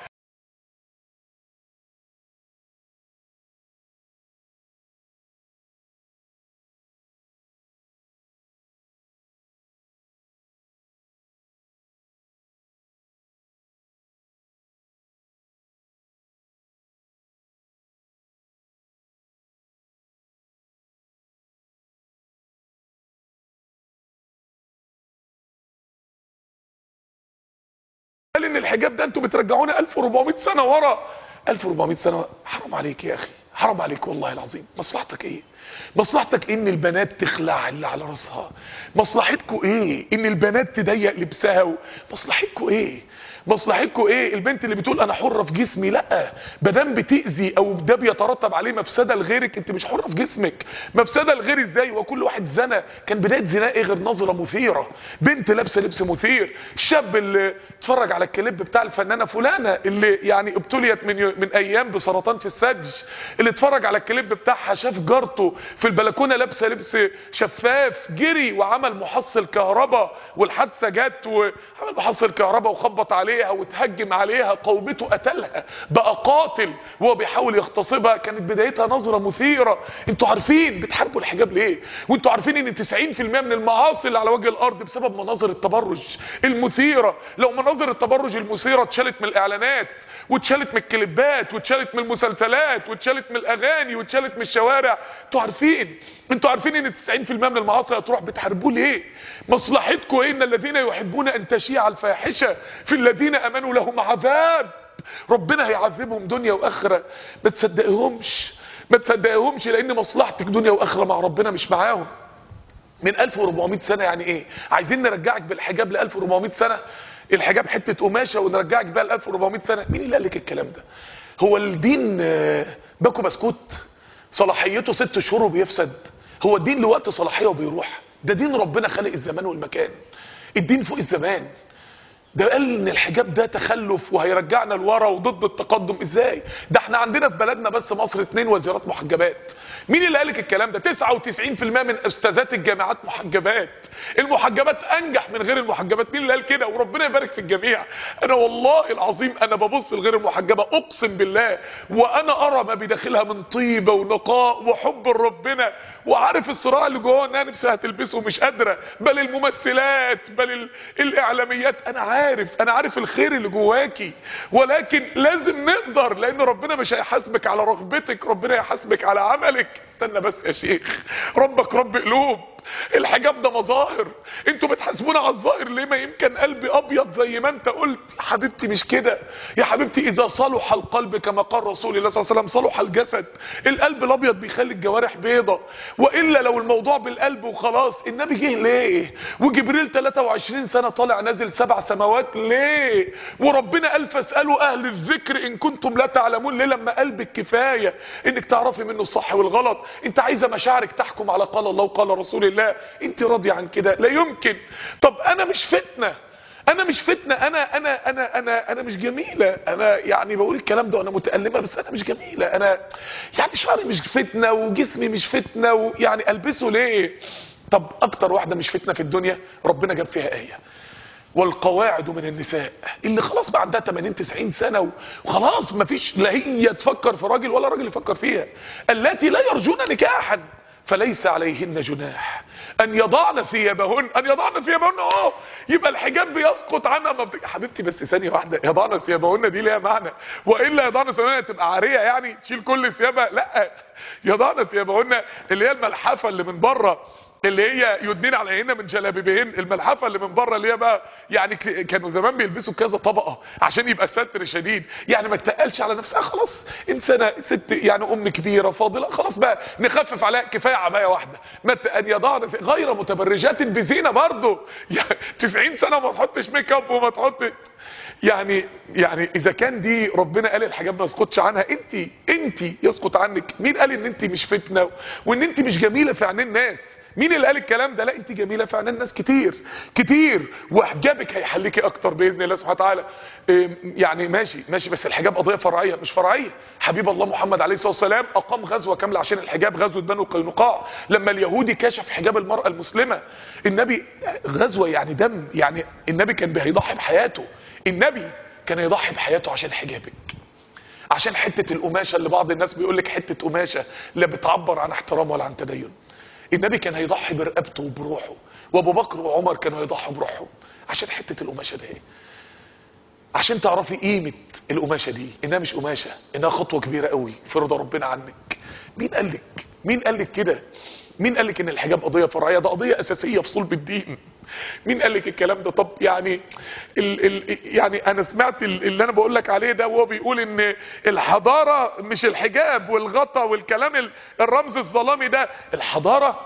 قال ان الحجاب ده انتوا بترجعونا 1400 سنه ورا 1400 سنه حرام عليك يا اخي حرام عليك والله العظيم مصلحتك ايه مصلحتك ان البنات تخلع اللي على راسها مصلحتكم ايه ان البنات تضيق لبسها و... مصلحتكم ايه مصلحتكم ايه البنت اللي بتقول انا حره في جسمي لا مادام بتاذي او ده بيترتب عليه مفسده لغيرك انت مش حره في جسمك مفسده لغير ازاي وكل واحد زنى كان بدايه زناه ايه غير نظره مثيره بنت لابسه لبس مثير الشاب اللي اتفرج على الكليب بتاع الفنانه فلانه اللي يعني ابتليت من من ايام بسرطان في الثدي اللي اتفرج على الكليب بتاعها شاف جارته في البلكونه لابسه لبس شفاف جري وعمل محصل كهرباء والحادثه جت وعمل محصل كهرباء وخبط عليها وتهجم عليها قومته قتلها بقى قاتل وهو بيحاول يغتصبها كانت بدايتها نظره مثيره انتوا عارفين بتحاربوا الحجاب ليه وانتوا عارفين ان 90% من المعاصي اللي على وجه الارض بسبب مناظر التبرج المثيره لو مناظر التبرج المثيره اتشالت من الاعلانات واتشالت من الكليبات واتشالت من المسلسلات واتشالت من الاغاني واتشالت من الشوارع انتوا عارفين انتوا عارفين ان 90% من المعاصي هتروح بتحاربوه ليه مصلحتكم ايه ان الذين يحبون ان تشيع الفاحشه في الذين امنوا لهم عذاب ربنا هيعذبهم دنيا واخره ما تصدقهمش ما تصدقهمش لان مصلحتك دنيا واخره مع ربنا مش معاهم من 1400 سنه يعني ايه عايزين نرجعك بالحجاب ل 1400 سنه الحجاب حته قماشه ونرجعك بقى ل 1400 سنه مين اللي قال لك الكلام ده هو الدين آه، باكو بسكوت صلاحيته ست شهور وبيفسد هو الدين له وقت صلاحيه وبيروح ده دين ربنا خلق الزمان والمكان الدين فوق الزمان ده قال ان الحجاب ده تخلف وهيرجعنا لورا وضد التقدم ازاي ده احنا عندنا في بلدنا بس مصر اتنين وزيرات محجبات مين اللي قالك الكلام ده 99% من استاذات الجامعات محجبات المحجبات انجح من غير المحجبات مين اللي قال كده وربنا يبارك في الجميع انا والله العظيم انا ببص لغير المحجبه اقسم بالله وانا ارى ما بداخلها من طيبه ونقاء وحب لربنا وعارف الصراع اللي جواها انها نفسها تلبسه ومش قادره بل الممثلات بل ال- الاعلاميات انا عارف انا عارف الخير اللي جواكي ولكن لازم نقدر لان ربنا مش هيحاسبك على رغبتك ربنا هيحاسبك على عملك استنى بس يا شيخ ربك رب قلوب الحجاب ده مظاهر انتوا بتحاسبونا على الظاهر ليه ما يمكن قلبي ابيض زي ما انت قلت يا حبيبتي مش كده يا حبيبتي اذا صلح القلب كما قال رسول الله صلى الله عليه وسلم صلح الجسد القلب الابيض بيخلي الجوارح بيضة والا لو الموضوع بالقلب وخلاص النبي جه ليه وجبريل 23 سنه طالع نازل سبع سماوات ليه وربنا قال فاسالوا اهل الذكر ان كنتم لا تعلمون ليه لما قلبك كفايه انك تعرفي منه الصح والغلط انت عايزه مشاعرك تحكم على قال الله وقال رسول الله انت راضيه عن كده لا يمكن طب انا مش فتنه انا مش فتنه انا انا انا انا انا مش جميله انا يعني بقول الكلام ده وانا متالمه بس انا مش جميله انا يعني شعري مش فتنه وجسمي مش فتنه ويعني البسه ليه طب اكتر واحده مش فتنه في الدنيا ربنا جاب فيها ايه والقواعد من النساء اللي خلاص بقى عندها 80 90 سنه وخلاص ما فيش لا هي تفكر في راجل ولا راجل يفكر فيها التي لا يرجون نكاحا فليس عليهن جناح ان يضعن ثيابهن ان يضعن ثيابهن اه يبقى الحجاب بيسقط عنها ما بت... حبيبتي بس ثانيه واحده يضعن ثيابهن دي ليها معنى والا يضعن ثيابهن تبقى عاريه يعني تشيل كل ثيابها لا يضعن ثيابهن اللي هي الملحفه اللي من بره اللي هي يدنين عليهن من جلابيبهن الملحفه اللي من بره اللي هي بقى يعني ك- كانوا زمان بيلبسوا كذا طبقه عشان يبقى ستر شديد يعني ما تقلش على نفسها خلاص انسانه ست يعني ام كبيره فاضله خلاص بقى نخفف عليها كفايه عبايه واحده ما ت- ان يضعن غير متبرجات بزينه برضه يعني 90 سنه وما تحطش ميك اب وما تحط يعني يعني اذا كان دي ربنا قال الحجاب ما يسقطش عنها انت انت يسقط عنك مين قال ان انت مش فتنه وان انت مش جميله في عينين الناس مين اللي قال الكلام ده لا انت جميله في عينين ناس كتير كتير وحجابك هيحليكي اكتر باذن الله سبحانه وتعالى إيه، يعني ماشي ماشي بس الحجاب قضيه فرعيه مش فرعيه حبيب الله محمد عليه الصلاه والسلام اقام غزوه كامله عشان الحجاب غزوه بنو قينقاع لما اليهودي كشف حجاب المراه المسلمه النبي غزوه يعني دم يعني النبي كان هيضحي بحياته النبي كان يضحي بحياته عشان حجابك عشان حته القماشه اللي بعض الناس بيقول لك حته قماشه لا بتعبر عن احترام ولا عن تدين النبي كان هيضحي برقبته وبروحه وابو بكر وعمر كانوا هيضحوا بروحهم عشان حته القماشه دي عشان تعرفي قيمه القماشه دي انها مش قماشه انها خطوه كبيره قوي في رضا ربنا عنك مين قال لك مين قال لك كده مين قال لك ان الحجاب قضيه فرعيه ده قضيه اساسيه في صلب الدين مين قال لك الكلام ده طب يعني ال ال يعني انا سمعت ال- اللي انا بقول لك عليه ده وهو بيقول ان الحضاره مش الحجاب والغطا والكلام ال- الرمز الظلامي ده الحضاره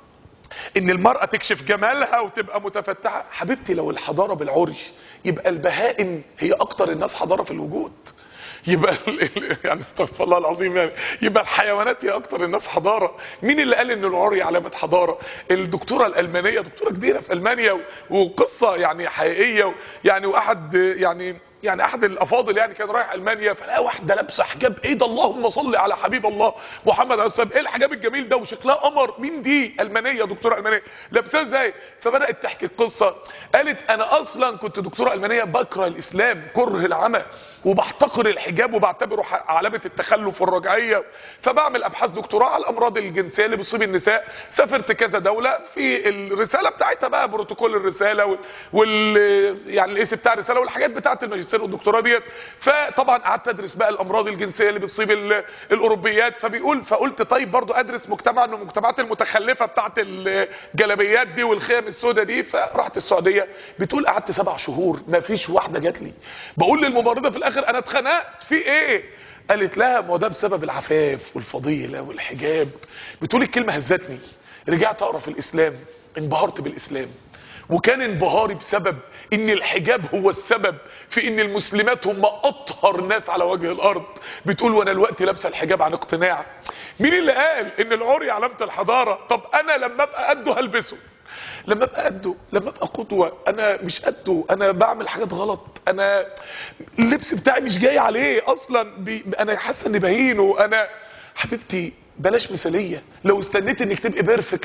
ان المرأة تكشف جمالها وتبقى متفتحة حبيبتي لو الحضارة بالعري يبقى البهائم هي اكتر الناس حضارة في الوجود يبقى ال- ال- يعني استغفر الله العظيم يعني يبقى الحيوانات هي اكتر الناس حضاره مين اللي قال ان العري علامه حضاره الدكتوره الالمانيه دكتوره كبيره في المانيا و- وقصه يعني حقيقيه و- يعني واحد يعني يعني احد الافاضل يعني كان رايح المانيا فلقى واحده لابسه حجاب ايه ده اللهم صل على حبيب الله محمد عليه الصلاه والسلام ايه الحجاب الجميل ده وشكلها قمر مين دي المانيه دكتوره المانيه لابساه ازاي فبدات تحكي القصه قالت انا اصلا كنت دكتوره المانيه بكره الاسلام كره العمى وبحتقر الحجاب وبعتبره ح- علامه التخلف والرجعيه فبعمل ابحاث دكتوراه على الامراض الجنسيه اللي بتصيب النساء سافرت كذا دوله في الرساله بتاعتها بقى بروتوكول الرساله وال, وال... يعني الاسم بتاع الرساله والحاجات بتاعت الماجستير والدكتوراه ديت فطبعا قعدت ادرس بقى الامراض الجنسيه اللي بتصيب ال... الاوروبيات فبيقول فقلت طيب برضو ادرس مجتمع من المجتمعات المتخلفه بتاعت الجلابيات دي والخيم السوداء دي فرحت السعوديه بتقول قعدت سبع شهور ما فيش واحده جات لي بقول للممرضه في الاخر انا اتخنقت في ايه قالت لها ما هو ده بسبب العفاف والفضيله والحجاب بتقول الكلمه هزتني رجعت اقرا في الاسلام انبهرت بالاسلام وكان انبهاري بسبب ان الحجاب هو السبب في ان المسلمات هم اطهر ناس على وجه الارض بتقول وانا الوقت لابسه الحجاب عن اقتناع مين اللي قال ان العري علامه الحضاره طب انا لما ابقى قده هلبسه لما ابقى قده لما ابقى قدوه انا مش قده انا بعمل حاجات غلط انا اللبس بتاعي مش جاي عليه اصلا بي انا حاسه اني بهينه انا حبيبتي بلاش مثاليه لو استنيت انك تبقي بيرفكت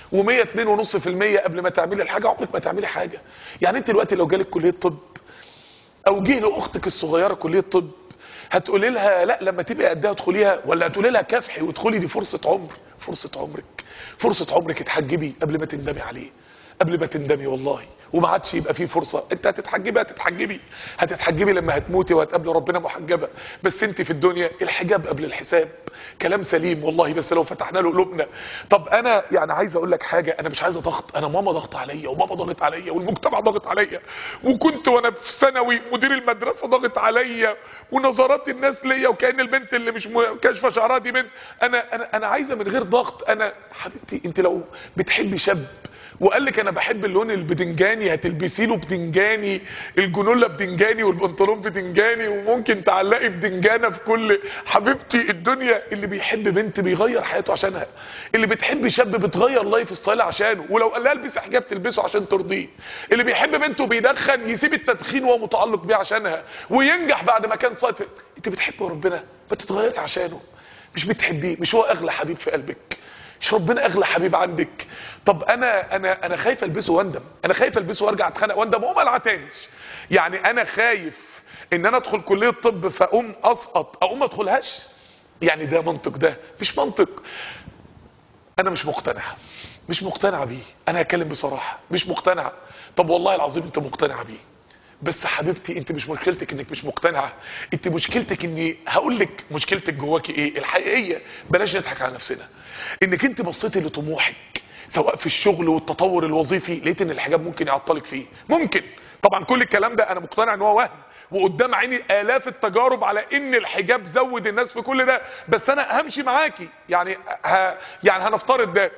و102.5% قبل ما تعملي الحاجه عمرك ما تعملي حاجه يعني انت دلوقتي لو جالك كليه طب او جه لاختك الصغيره كليه طب هتقولي لها لا لما تبقي قدها ادخليها ولا هتقولي لها كافحي وادخلي دي فرصه عمر فرصه عمرك فرصه عمرك اتحجبي قبل ما تندمي عليه قبل ما تندمي والله وما عادش يبقى فيه فرصه انت هتتحجبي هتتحجبي هتتحجبي لما هتموتي وهتقابلي ربنا محجبه بس انت في الدنيا الحجاب قبل الحساب كلام سليم والله بس لو فتحنا له قلوبنا طب انا يعني عايز اقول لك حاجه انا مش عايز ضغط انا ماما ضغط عليا وبابا ضغط عليا والمجتمع ضغط عليا وكنت وانا في ثانوي مدير المدرسه ضغط عليا ونظرات الناس ليا وكان البنت اللي مش م- كاشفه شعرها دي بنت انا انا انا عايزه من غير ضغط انا حبيبتي انت لو بتحبي شاب وقال لك انا بحب اللون البدنجاني هتلبسي له بدنجاني الجنوله بدنجاني والبنطلون بدنجاني وممكن تعلقي بدنجانه في كل حبيبتي الدنيا اللي بيحب بنت بيغير حياته عشانها اللي بتحب شاب بتغير لايف ستايل عشانه ولو قال لها البسي حجاب تلبسه عشان ترضيه اللي بيحب بنته بيدخن يسيب التدخين وهو متعلق بيه عشانها وينجح بعد ما كان صايد في... انت بتحبي ربنا بتتغيري عشانه مش بتحبيه مش هو اغلى حبيب في قلبك مش ربنا اغلى حبيب عندك طب انا انا انا خايف البسه واندم انا خايف البسه وارجع اتخانق واندم وما العتانش يعني انا خايف ان انا ادخل كليه طب فاقوم اسقط اقوم ما ادخلهاش يعني ده منطق ده مش منطق انا مش مقتنع مش مقتنع بيه انا هتكلم بصراحه مش مقتنع طب والله العظيم انت مقتنع بيه بس حبيبتي انت مش مشكلتك انك مش مقتنعه انت مشكلتك اني هقول لك مشكلتك جواكي ايه الحقيقيه بلاش نضحك على نفسنا انك انت بصيتي لطموحك سواء في الشغل والتطور الوظيفي لقيت ان الحجاب ممكن يعطلك فيه ممكن طبعا كل الكلام ده انا مقتنع ان هو وهم وقدام عيني الاف التجارب على ان الحجاب زود الناس في كل ده بس انا همشي معاكي يعني ه... يعني هنفترض ده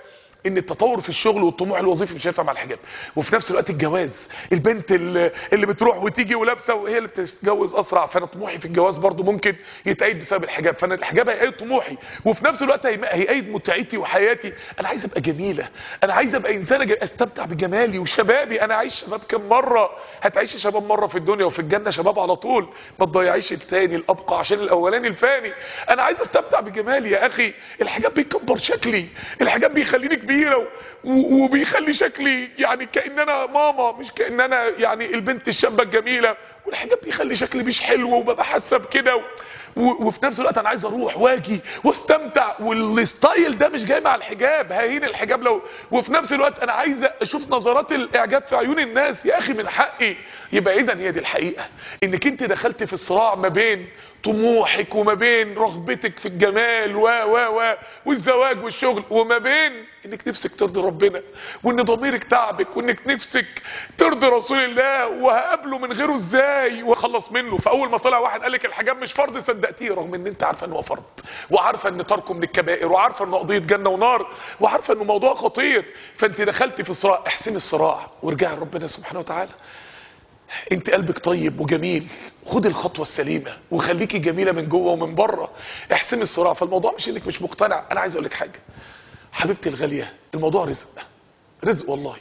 ان التطور في الشغل والطموح الوظيفي مش هينفع مع الحجاب وفي نفس الوقت الجواز البنت اللي, اللي بتروح وتيجي ولابسه وهي اللي بتتجوز اسرع فانا طموحي في الجواز برضو ممكن يتأيد بسبب الحجاب فانا الحجاب هيأيد طموحي وفي نفس الوقت هي- هيأيد متعتي وحياتي انا عايز ابقى جميله انا عايز ابقى انسانه جميلة. استمتع بجمالي وشبابي انا عايش شباب كم مره هتعيش شباب مره في الدنيا وفي الجنه شباب على طول ما تضيعيش التاني الابقى عشان الاولاني الفاني انا عايز استمتع بجمالي يا اخي الحجاب بيكبر شكلي الحجاب بيخليني كبيره و- و- وبيخلي شكلي يعني كان انا ماما مش كان انا يعني البنت الشابه الجميله والحجاب بيخلي شكلي مش حلو وببقى حاسه بكده و- و- وفي نفس الوقت انا عايز اروح واجي واستمتع والستايل ده مش جاي مع الحجاب هين الحجاب لو وفي نفس الوقت انا عايز اشوف نظرات الاعجاب في عيون الناس يا اخي من حقي يبقى اذا هي دي الحقيقه انك انت دخلت في الصراع ما بين طموحك وما بين رغبتك في الجمال و و و والزواج والشغل وما بين انك نفسك ترضي ربنا وان ضميرك تعبك وانك نفسك ترضي رسول الله وهقابله من غيره ازاي واخلص منه فاول ما طلع واحد قال لك الحجاب مش فرض صدقتيه رغم ان انت عارفه ان هو فرض وعارفه ان تركه من الكبائر وعارفه انه قضيه جنه ونار وعارفه انه موضوع خطير فانت دخلت في صراع احسني الصراع وارجعي لربنا سبحانه وتعالى انت قلبك طيب وجميل خدي الخطوه السليمه وخليكي جميله من جوه ومن بره احسمي الصراع فالموضوع مش انك مش مقتنع انا عايز اقول لك حاجه حبيبتي الغاليه الموضوع رزق رزق والله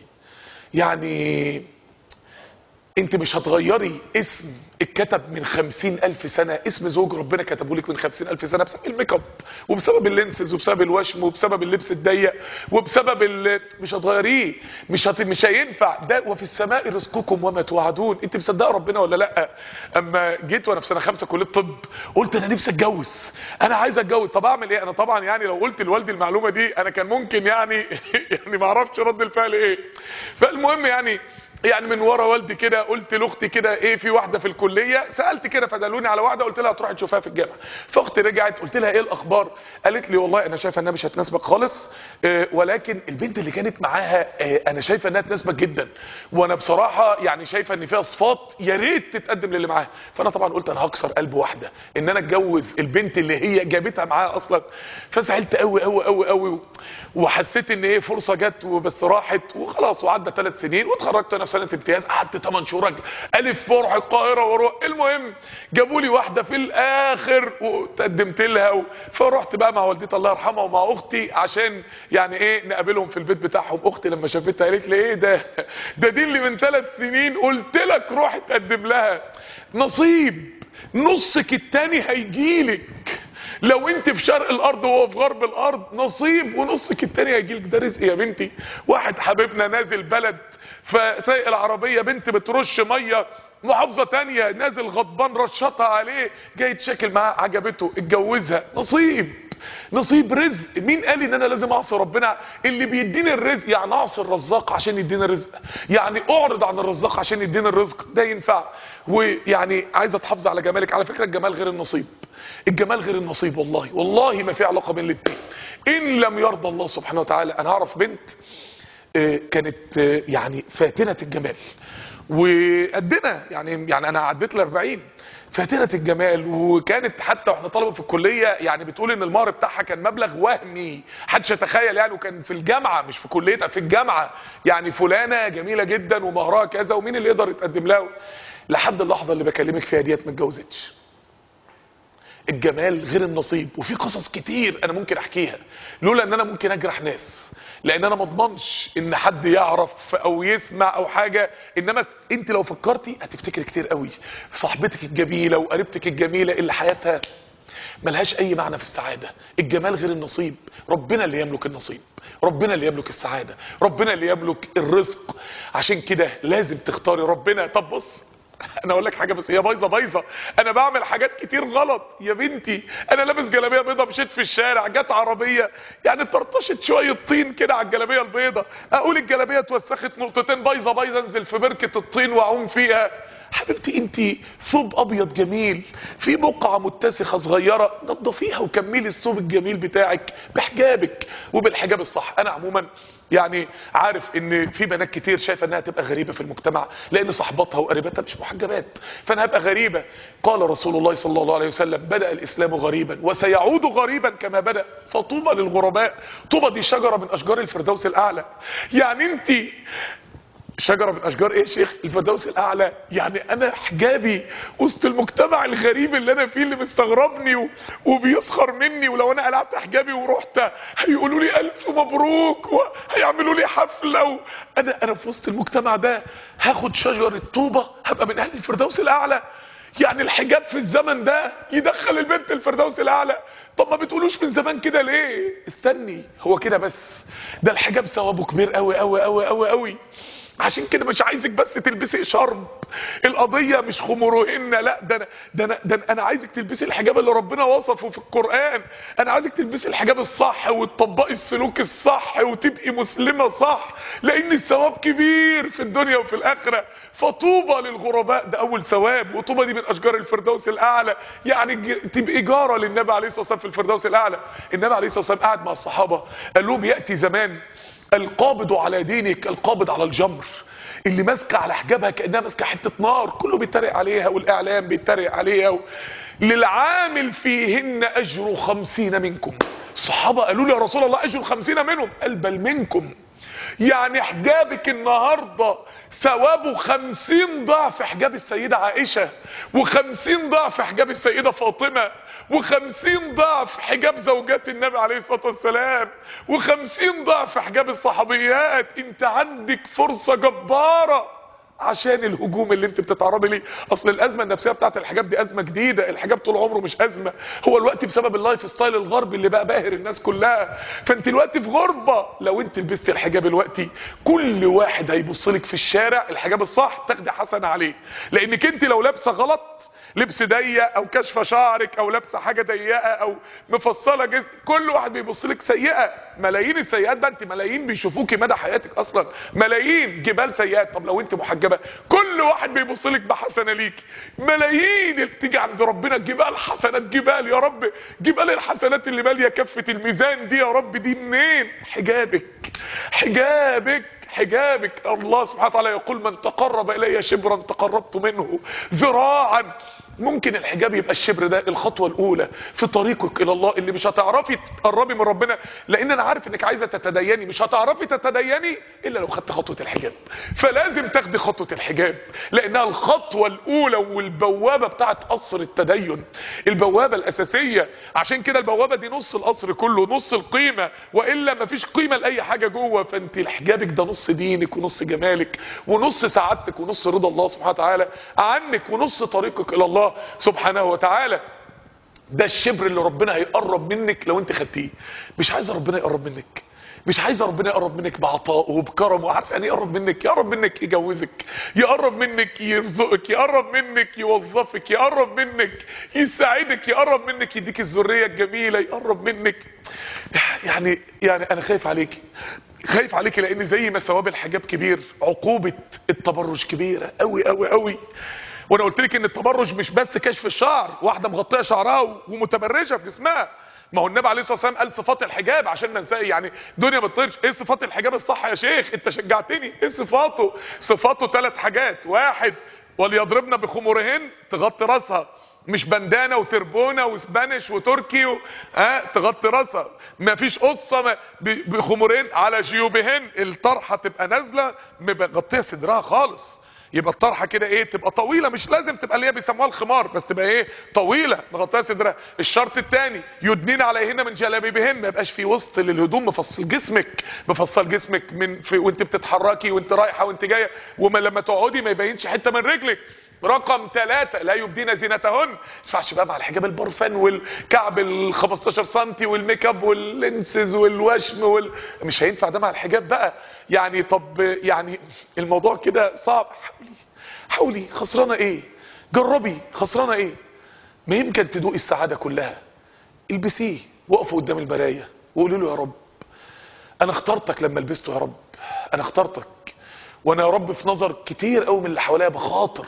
يعني انت مش هتغيري اسم اتكتب من خمسين الف سنة اسم زوج ربنا كتبه لك من خمسين الف سنة بسبب الميك اب وبسبب اللينسز وبسبب الوشم وبسبب اللبس الضيق وبسبب ال... مش هتغيريه مش هت... مش هينفع ده وفي السماء رزقكم وما توعدون انت مصدقه ربنا ولا لا اما جيت وانا في سنه خمسه كليه طب قلت انا نفسي اتجوز انا عايز اتجوز طب اعمل ايه انا طبعا يعني لو قلت لوالدي المعلومه دي انا كان ممكن يعني يعني ما اعرفش رد الفعل ايه فالمهم يعني يعني من ورا والدي كده قلت لاختي كده ايه في واحده في الكليه سالت كده فدلوني على واحده قلت لها تروحي تشوفها في الجامعه فاختي رجعت قلت لها ايه الاخبار قالت لي والله انا شايفه انها مش هتناسبك خالص آه ولكن البنت اللي كانت معاها آه انا شايفه انها تناسبك جدا وانا بصراحه يعني شايفه ان فيها صفات يا ريت تتقدم للي معاها فانا طبعا قلت انا هكسر قلب واحده ان انا اتجوز البنت اللي هي جابتها معاها اصلا فزعلت قوي قوي قوي قوي وحسيت ان هي فرصه جت وبس راحت وخلاص وعدى ثلاث سنين واتخرجت انا في سنه امتياز قعدت 8 شهور أج- الف فرح القاهره واروح المهم جابوا لي واحده في الاخر وتقدمت لها و... فرحت بقى مع والدتي الله يرحمها ومع اختي عشان يعني ايه نقابلهم في البيت بتاعهم اختي لما شافتها قالت لي ايه ده ده دي اللي من ثلاث سنين قلت لك روح تقدم لها نصيب نصك التاني هيجيلك لو انت في شرق الارض وهو في غرب الارض نصيب ونصك التاني هيجيلك ده رزق يا بنتي واحد حبيبنا نازل بلد فسايق العربيه بنت بترش ميه محافظة تانية نازل غضبان رشطها عليه جاي يتشاكل معاه عجبته اتجوزها نصيب نصيب رزق مين قال ان انا لازم اعصي ربنا اللي بيديني الرزق يعني اعصي الرزاق عشان يديني الرزق يعني اعرض عن الرزاق عشان يديني الرزق ده ينفع ويعني عايزه تحافظ على جمالك على فكره الجمال غير النصيب الجمال غير النصيب والله والله ما في علاقه بين الاتنين ان لم يرضى الله سبحانه وتعالى انا اعرف بنت آه، كانت آه، يعني فاتنه الجمال وقدنا يعني يعني انا عديت ال 40 فاتنه الجمال وكانت حتى واحنا طلبه في الكليه يعني بتقول ان المهر بتاعها كان مبلغ وهمي محدش يتخيل يعني وكان في الجامعه مش في كليتها في الجامعه يعني فلانه جميله جدا ومهرها كذا ومين اللي يقدر يتقدم لها لحد اللحظه اللي بكلمك فيها ديت ما اتجوزتش الجمال غير النصيب وفي قصص كتير انا ممكن احكيها لولا ان انا ممكن اجرح ناس لان انا ما اضمنش ان حد يعرف او يسمع او حاجه انما انت لو فكرتي هتفتكري كتير قوي صاحبتك الجميله وقريبتك الجميله اللي حياتها ملهاش اي معنى في السعاده الجمال غير النصيب ربنا اللي يملك النصيب ربنا اللي يملك السعاده ربنا اللي يملك الرزق عشان كده لازم تختاري ربنا طب بص انا اقول لك حاجه بس هي بايظه بايظه انا بعمل حاجات كتير غلط يا بنتي انا لابس جلابيه بيضه مشيت في الشارع جت عربيه يعني طرطشت شويه طين كده على الجلابيه البيضه اقول الجلابيه اتوسخت نقطتين بايظه بايظه انزل في بركه الطين واعوم فيها حبيبتي انت ثوب ابيض جميل في بقعه متسخه صغيره نظفيها وكملي الثوب الجميل بتاعك بحجابك وبالحجاب الصح انا عموما يعني عارف ان في بنات كتير شايفه انها تبقى غريبه في المجتمع لان صاحباتها وقريباتها مش محجبات فانا هبقى غريبه قال رسول الله صلى الله عليه وسلم بدا الاسلام غريبا وسيعود غريبا كما بدا فطوبى للغرباء طوبى دي شجره من اشجار الفردوس الاعلى يعني انت شجرة من أشجار إيه يا شيخ؟ الفردوس الأعلى، يعني أنا حجابي وسط المجتمع الغريب اللي أنا فيه اللي مستغربني و... وبيسخر مني ولو أنا قلعت حجابي ورحت هيقولوا لي ألف مبروك وهيعملوا لي حفلة و... أنا أنا في وسط المجتمع ده هاخد شجرة طوبة هبقى من أهل الفردوس الأعلى، يعني الحجاب في الزمن ده يدخل البنت الفردوس الأعلى، طب ما بتقولوش من زمان كده ليه؟ استني هو كده بس، ده الحجاب ثوابه كبير أوي أوي أوي أوي أوي. عشان كده مش عايزك بس تلبسي شرب القضيه مش خمرهن لا ده انا ده انا ده انا عايزك تلبسي الحجاب اللي ربنا وصفه في القران انا عايزك تلبسي الحجاب الصح وتطبقي السلوك الصح وتبقي مسلمه صح لان الثواب كبير في الدنيا وفي الاخره فطوبى للغرباء ده اول ثواب وطوبى دي من اشجار الفردوس الاعلى يعني ج- تبقي جاره للنبي عليه الصلاه والسلام في الفردوس الاعلى النبي عليه الصلاه والسلام قاعد مع الصحابه قال لهم ياتي زمان القابض على دينك القابض على الجمر اللي ماسكه على حجابها كانها ماسكه حته نار كله بيتريق عليها والاعلام بيتريق عليها و... للعامل فيهن اجر خمسين منكم الصحابه قالوا له يا رسول الله اجر خمسين منهم قال بل منكم يعني حجابك النهاردة ثوابه خمسين ضعف حجاب السيدة عائشة وخمسين ضعف حجاب السيدة فاطمة وخمسين ضعف حجاب زوجات النبي عليه الصلاة والسلام وخمسين ضعف حجاب الصحابيات انت عندك فرصة جبارة عشان الهجوم اللي انت بتتعرضي ليه اصل الازمه النفسيه بتاعت الحجاب دي ازمه جديده الحجاب طول عمره مش ازمه هو الوقت بسبب اللايف ستايل الغربي اللي بقى باهر الناس كلها فانت الوقت في غربه لو انت لبست الحجاب الوقتي كل واحد هيبص لك في الشارع الحجاب الصح تاخدي حسنه عليه لانك انت لو لابسه غلط لبس ضيق او كشف شعرك او لابسه حاجه ضيقه او مفصله جسم كل واحد بيبص لك سيئه ملايين السيئات ده انت ملايين بيشوفوكي مدى حياتك اصلا ملايين جبال سيئات طب لو انت محجبه كل واحد بيبص لك بحسنه ليكي ملايين اللي بتيجي عند ربنا جبال حسنات جبال يا رب جبال الحسنات اللي ماليه كفه الميزان دي يا رب دي منين حجابك حجابك حجابك الله سبحانه وتعالى يقول من تقرب الي شبرا تقربت منه ذراعا ممكن الحجاب يبقى الشبر ده الخطوه الاولى في طريقك الى الله اللي مش هتعرفي تقربي من ربنا لان انا عارف انك عايزه تتديني مش هتعرفي تتديني الا لو خدت خطوه الحجاب فلازم تاخدي خطوه الحجاب لانها الخطوه الاولى والبوابه بتاعت قصر التدين البوابه الاساسيه عشان كده البوابه دي نص القصر كله نص القيمه والا مفيش قيمه لاي حاجه جوه فانت حجابك ده نص دينك ونص جمالك ونص سعادتك ونص رضا الله سبحانه وتعالى عنك ونص طريقك الى الله سبحانه وتعالى ده الشبر اللي ربنا هيقرب منك لو انت خدتيه مش عايزه ربنا يقرب منك مش عايزه ربنا يقرب منك بعطائه وبكرمه وعارف يعني ايه يقرب منك يقرب منك يجوزك يقرب منك يرزقك يقرب منك يوظفك يقرب منك يساعدك يقرب منك يديك الذريه الجميله يقرب منك يعني يعني انا خايف عليكي خايف عليكي لان زي ما ثواب الحجاب كبير عقوبه التبرج كبيره قوي قوي قوي وانا قلت لك ان التبرج مش بس كشف الشعر واحده مغطيه شعرها ومتبرجه في جسمها ما هو النبي عليه الصلاه والسلام قال صفات الحجاب عشان ما ننسى يعني الدنيا ما تطيرش ايه صفات الحجاب الصح يا شيخ انت شجعتني ايه صفاته صفاته ثلاث حاجات واحد وليضربن بخمورهن تغطي راسها مش بندانه وتربونه واسبانيش وتركي و... ها تغطي راسها ما فيش قصه ما... ب... بخمورين على جيوبهن الطرحه تبقى نازله مغطيه صدرها خالص يبقى الطرحه كده ايه تبقى طويله مش لازم تبقى اللي هي بيسموها الخمار بس تبقى ايه طويله مغطيه صدرها الشرط الثاني يدنين عليهن من جلابيبهن ما يبقاش في وسط للهدوم مفصل جسمك مفصل جسمك من في وانت بتتحركي وانت رايحه وانت جايه وما لما تقعدي ما يبينش حته من رجلك رقم ثلاثة لا يبدين زينتهن ما ينفعش بقى مع الحجاب البرفان والكعب ال 15 سم والميك اب واللينسز والوشم وال... مش هينفع ده مع الحجاب بقى يعني طب يعني الموضوع كده صعب حاولي حاولي خسرانة ايه جربي خسرانة ايه ما يمكن تدوقي السعادة كلها البسيه وقفوا قدام المراية وقولوا له يا رب انا اخترتك لما لبسته يا رب انا اخترتك وانا يا رب في نظر كتير قوي من اللي حواليا بخاطر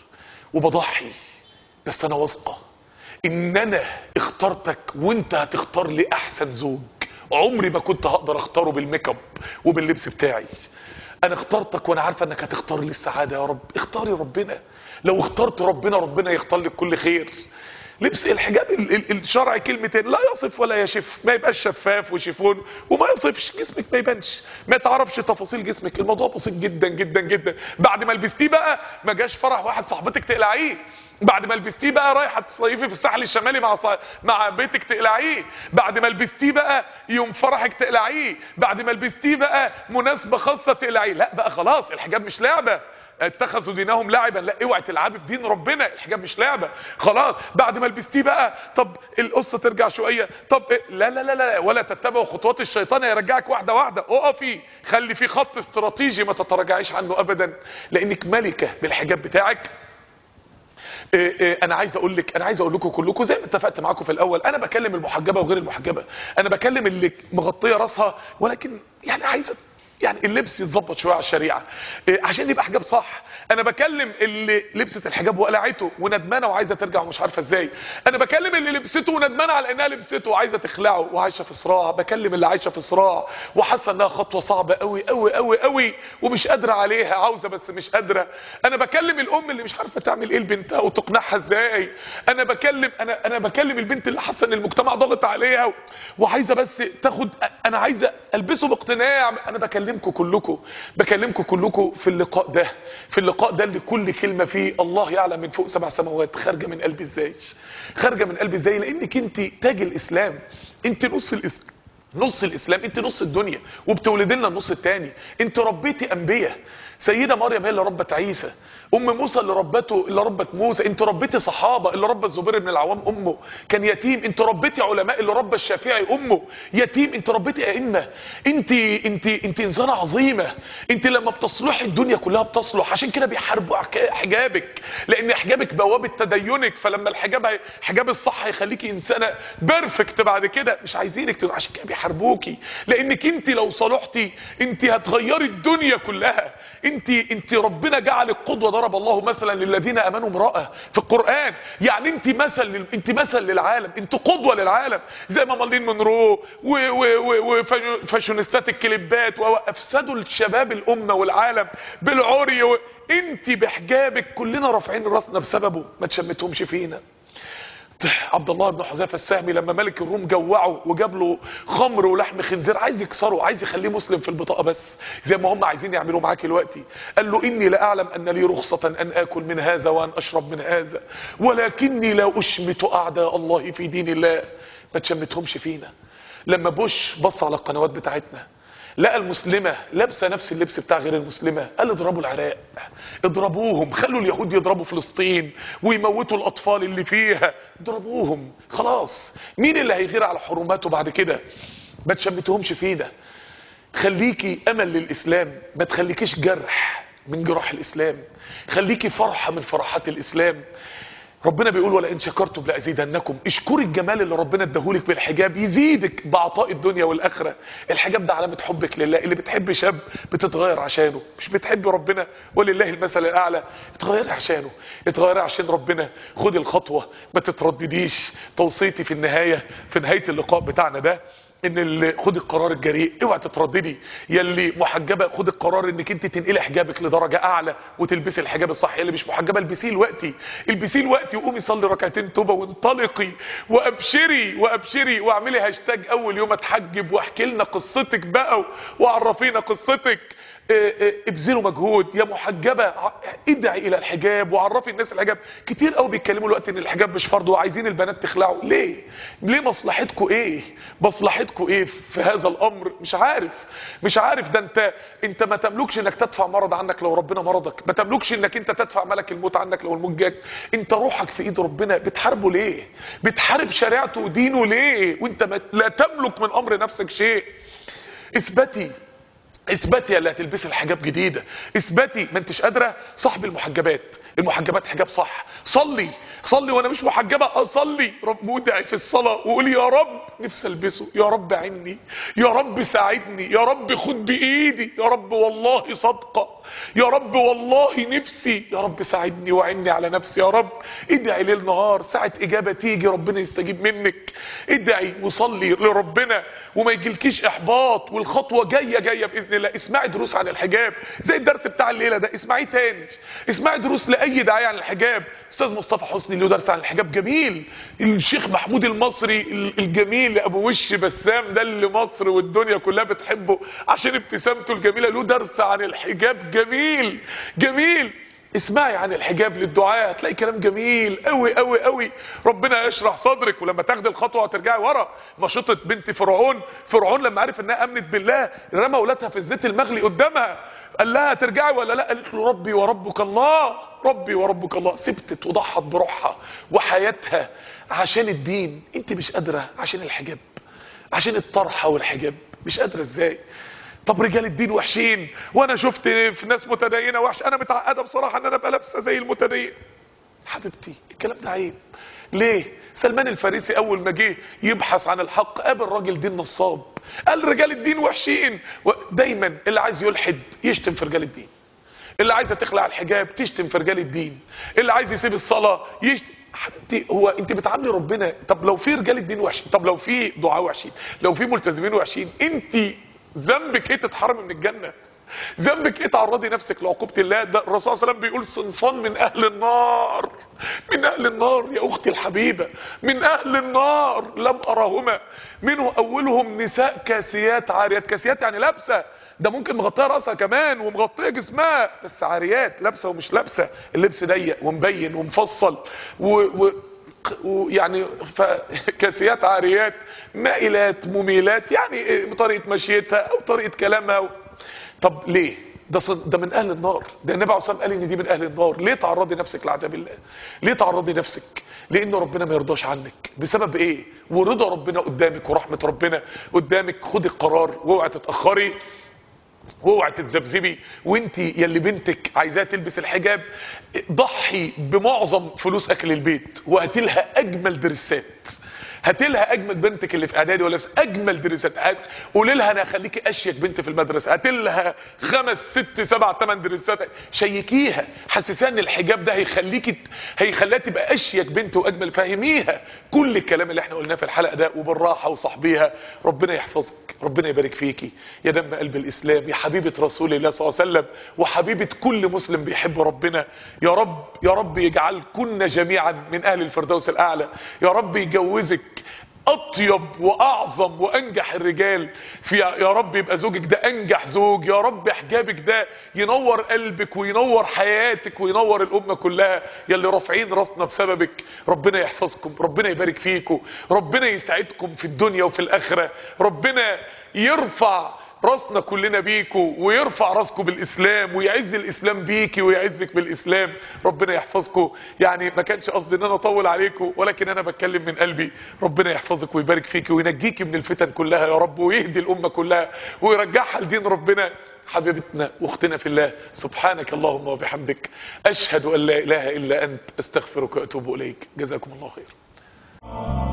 وبضحي بس انا واثقه ان انا اخترتك وانت هتختار لي احسن زوج عمري ما كنت هقدر اختاره بالميك اب وباللبس بتاعي انا اخترتك وانا عارفه انك هتختار لي السعاده يا رب اختاري ربنا لو اخترت ربنا ربنا يختار لك كل خير لبس الحجاب ال- ال- الشرعي كلمتين لا يصف ولا يشف ما يبقاش شفاف وشيفون وما يصفش جسمك ما يبانش ما تعرفش تفاصيل جسمك الموضوع بسيط جدا جدا جدا بعد ما لبستيه بقى ما جاش فرح واحد صاحبتك تقلعيه بعد ما لبستيه بقى رايحه تصيفي في الساحل الشمالي مع صا... مع بيتك تقلعيه بعد ما لبستيه بقى يوم فرحك تقلعيه بعد ما لبستيه بقى مناسبه خاصه تقلعيه لا بقى خلاص الحجاب مش لعبه اتخذوا دينهم لعبا لا اوعي تلعبي بدين ربنا الحجاب مش لعبه خلاص بعد ما لبستيه بقى طب القصه ترجع شويه طب إيه؟ لا لا لا لا ولا تتبعوا خطوات الشيطان هيرجعك واحده واحده اقفي خلي في خط استراتيجي ما تتراجعيش عنه ابدا لانك ملكه بالحجاب بتاعك إيه إيه انا عايز اقول لك انا عايز اقول لكم كلكم زي ما اتفقت معاكم في الاول انا بكلم المحجبه وغير المحجبه انا بكلم اللي مغطيه راسها ولكن يعني عايزه يعني اللبس يتظبط شويه على الشريعه إيه عشان يبقى حجاب صح انا بكلم اللي لبست الحجاب وقلعته وندمانه وعايزه ترجع ومش عارفه ازاي انا بكلم اللي لبسته وندمانه على انها لبسته وعايزه تخلعه وعايشه في صراع بكلم اللي عايشه في صراع وحاسه انها خطوه صعبه قوي قوي قوي قوي ومش قادره عليها عاوزه بس مش قادره انا بكلم الام اللي مش عارفه تعمل ايه لبنتها وتقنعها ازاي انا بكلم انا انا بكلم البنت اللي حاسه ان المجتمع ضاغط عليها وعايزه بس تاخد انا عايزه البسه باقتناع انا بكلمكم كلكم بكلمكم كلكم في اللقاء ده في اللقاء ده اللي كل كلمه فيه الله يعلم من فوق سبع سماوات خارجه من قلبي ازاي خارجه من قلبي ازاي لانك انت تاج الاسلام انت نص الاسلام نص الاسلام انت نص الدنيا وبتولد لنا النص التاني انت ربيتي انبياء سيده مريم هي اللي ربت عيسى ام موسى اللي ربته اللي ربت موسى انت ربيتي صحابه اللي ربى الزبير بن العوام امه كان يتيم انت ربيتي علماء اللي ربى الشافعي امه يتيم انت ربيتي ائمه انت انت انت انسانه عظيمه انت لما بتصلحي الدنيا كلها بتصلح عشان كده بيحاربوا حك- حجابك لان حجابك بوابه تدينك فلما الحجاب هي- حجاب الصح هيخليكي انسانه بيرفكت بعد كده مش عايزينك تبقى عشان كده بيحاربوكي لانك انت لو صلحتي انت هتغيري الدنيا كلها انت انت ربنا جعلك قدوه ضرب الله مثلا للذين امنوا امراه في القران يعني انت مثل لل... انت مثل للعالم انت قدوه للعالم زي ما مارلين مونرو وفاشونيستات الكليبات وافسدوا الشباب الامه والعالم بالعري و... انت بحجابك كلنا رافعين راسنا بسببه ما تشمتهمش فينا عبد الله بن حذيفه السهمي لما ملك الروم جوعه وجاب له خمر ولحم خنزير عايز يكسره عايز يخليه مسلم في البطاقه بس زي ما هم عايزين يعملوا معاك دلوقتي قال له اني لا اعلم ان لي رخصه ان اكل من هذا وان اشرب من هذا ولكني لا اشمت اعداء الله في دين الله ما تشمتهمش فينا لما بوش بص على القنوات بتاعتنا لقى المسلمة لابسة نفس اللبس بتاع غير المسلمة قال اضربوا العراق اضربوهم خلوا اليهود يضربوا فلسطين ويموتوا الأطفال اللي فيها اضربوهم خلاص مين اللي هيغير على حرماته بعد كده ما تشمتهمش فينا خليكي أمل للإسلام ما تخليكيش جرح من جراح الإسلام خليكي فرحة من فرحات الإسلام ربنا بيقول ولئن شكرتم لازيدنكم اشكري الجمال اللي ربنا اداهولك بالحجاب يزيدك بعطاء الدنيا والاخره الحجاب ده علامه حبك لله اللي بتحب شاب بتتغير عشانه مش بتحب ربنا ولله المثل الاعلى اتغيري عشانه اتغيري عشان ربنا خدي الخطوه ما تتردديش توصيتي في النهايه في نهايه اللقاء بتاعنا ده ان اللي خد القرار الجريء اوعى تترددي يلي محجبه خد القرار انك انت تنقلي حجابك لدرجه اعلى وتلبسي الحجاب الصح يلي مش محجبه البسيه دلوقتي البسيه دلوقتي وقومي صلي ركعتين توبه وانطلقي وابشري وابشري واعملي هاشتاج اول يوم اتحجب واحكي لنا قصتك بقى وعرفينا قصتك اه اه ابذلوا مجهود يا محجبه ع- ادعي الى الحجاب وعرفي الناس الحجاب كتير قوي بيتكلموا الوقت ان الحجاب مش فرض وعايزين البنات تخلعوا ليه ليه مصلحتكم ايه مصلحتكم ايه في هذا الامر مش عارف مش عارف ده انت انت ما تملكش انك تدفع مرض عنك لو ربنا مرضك ما تملكش انك انت تدفع ملك الموت عنك لو الموت جاك انت روحك في ايد ربنا بتحاربه ليه بتحارب شريعته ودينه ليه وانت ما لا تملك من امر نفسك شيء اثبتي اثبتي يا اللي هتلبسي الحجاب جديده اثبتي ما انتش قادره صاحب المحجبات المحجبات حجاب صح صلي صلي وانا مش محجبه اصلي رب ودعي في الصلاه وقول يا رب نفسي البسه يا رب عني يا رب ساعدني يا رب خد بايدي يا رب والله صدقه يا رب والله نفسي يا رب ساعدني وعني على نفسي يا رب ادعي ليل نهار ساعة إجابة تيجي ربنا يستجيب منك ادعي وصلي لربنا وما يجيلكيش إحباط والخطوة جاية جاية بإذن الله اسمعي دروس عن الحجاب زي الدرس بتاع الليلة ده اسمعيه تاني اسمعي دروس لأي داعية عن الحجاب أستاذ مصطفى حسني له درس عن الحجاب جميل الشيخ محمود المصري الجميل أبو وش بسام ده اللي مصر والدنيا كلها بتحبه عشان ابتسامته الجميلة له درس عن الحجاب جميل جميل اسمعي عن الحجاب للدعاء هتلاقي كلام جميل قوي قوي قوي ربنا يشرح صدرك ولما تاخدي الخطوه وترجعي ورا مشطه بنت فرعون فرعون لما عرف انها امنت بالله رمى اولادها في الزيت المغلي قدامها قال لها ترجعي ولا لا قالت له ربي وربك الله ربي وربك الله سبتت وضحت بروحها وحياتها عشان الدين انت مش قادره عشان الحجاب عشان الطرحه والحجاب مش قادره ازاي طب رجال الدين وحشين وانا شفت في ناس متدينه وحش انا متعقده بصراحه ان انا ابقى لابسه زي المتدين حبيبتي الكلام ده عيب ليه سلمان الفارسي اول ما جه يبحث عن الحق قابل راجل دين نصاب قال رجال الدين وحشين دايما اللي عايز يلحد يشتم في رجال الدين اللي عايزه تخلع الحجاب تشتم في رجال الدين اللي عايز يسيب الصلاه يشتم حبيبتي هو انت بتعاملي ربنا طب لو في رجال الدين وحشين طب لو في دعاء وحشين لو في ملتزمين وحشين انت ذنبك ايه تتحرمي من الجنه ذنبك ايه تعرضي نفسك لعقوبه الله ده الرسول صلى الله عليه وسلم بيقول صنفان من اهل النار من اهل النار يا اختي الحبيبه من اهل النار لم ارهما منه اولهم نساء كاسيات عاريات كاسيات يعني لابسه ده ممكن مغطيه راسها كمان ومغطيه جسمها بس عاريات لابسه ومش لابسه اللبس ضيق ومبين ومفصل و, و ويعني كاسيات عاريات مائلات مميلات يعني بطريقه مشيتها او طريقه كلامها طب ليه؟ ده صن... ده من اهل النار ده النبي عليه الصلاه والسلام قال ان دي من اهل النار ليه تعرضي نفسك لعذاب الله ليه تعرضي نفسك لان ربنا ما يرضاش عنك بسبب ايه ورضا ربنا قدامك ورحمه ربنا قدامك خدي القرار واوعي تتاخري واوعي تتذبذبي وانت يلي بنتك عايزاها تلبس الحجاب ضحي بمعظم فلوس اكل البيت وهاتي لها اجمل درسات هاتي لها اجمل بنتك اللي في اعدادي ولا في اجمل درسات قولي لها انا هخليكي اشيك بنت في المدرسه هاتي لها خمس ست سبع ثمان درسات شيكيها حسسيها ان الحجاب ده هيخليكي هيخليها تبقى اشيك بنت واجمل فهميها كل الكلام اللي احنا قلناه في الحلقه ده وبالراحه وصاحبيها ربنا يحفظك ربنا يبارك فيكي يا دم قلب الاسلام يا حبيبه رسول الله صلى الله عليه وسلم وحبيبه كل مسلم بيحب ربنا يا رب يا رب يجعل كنا جميعا من اهل الفردوس الاعلى يا رب يجوزك اطيب واعظم وانجح الرجال في يا رب يبقى زوجك ده انجح زوج يا رب حجابك ده ينور قلبك وينور حياتك وينور الامه كلها يا اللي رافعين راسنا بسببك ربنا يحفظكم ربنا يبارك فيكم ربنا يسعدكم في الدنيا وفي الاخره ربنا يرفع راسنا كلنا بيكو ويرفع راسكم بالاسلام ويعز الاسلام بيكي ويعزك بالاسلام ربنا يحفظكم يعني ما كانش قصدي ان انا اطول عليكم ولكن انا بتكلم من قلبي ربنا يحفظك ويبارك فيكي وينجيكي من الفتن كلها يا رب ويهدي الامه كلها ويرجعها لدين ربنا حبيبتنا واختنا في الله سبحانك اللهم وبحمدك اشهد ان لا اله الا انت استغفرك واتوب اليك جزاكم الله خير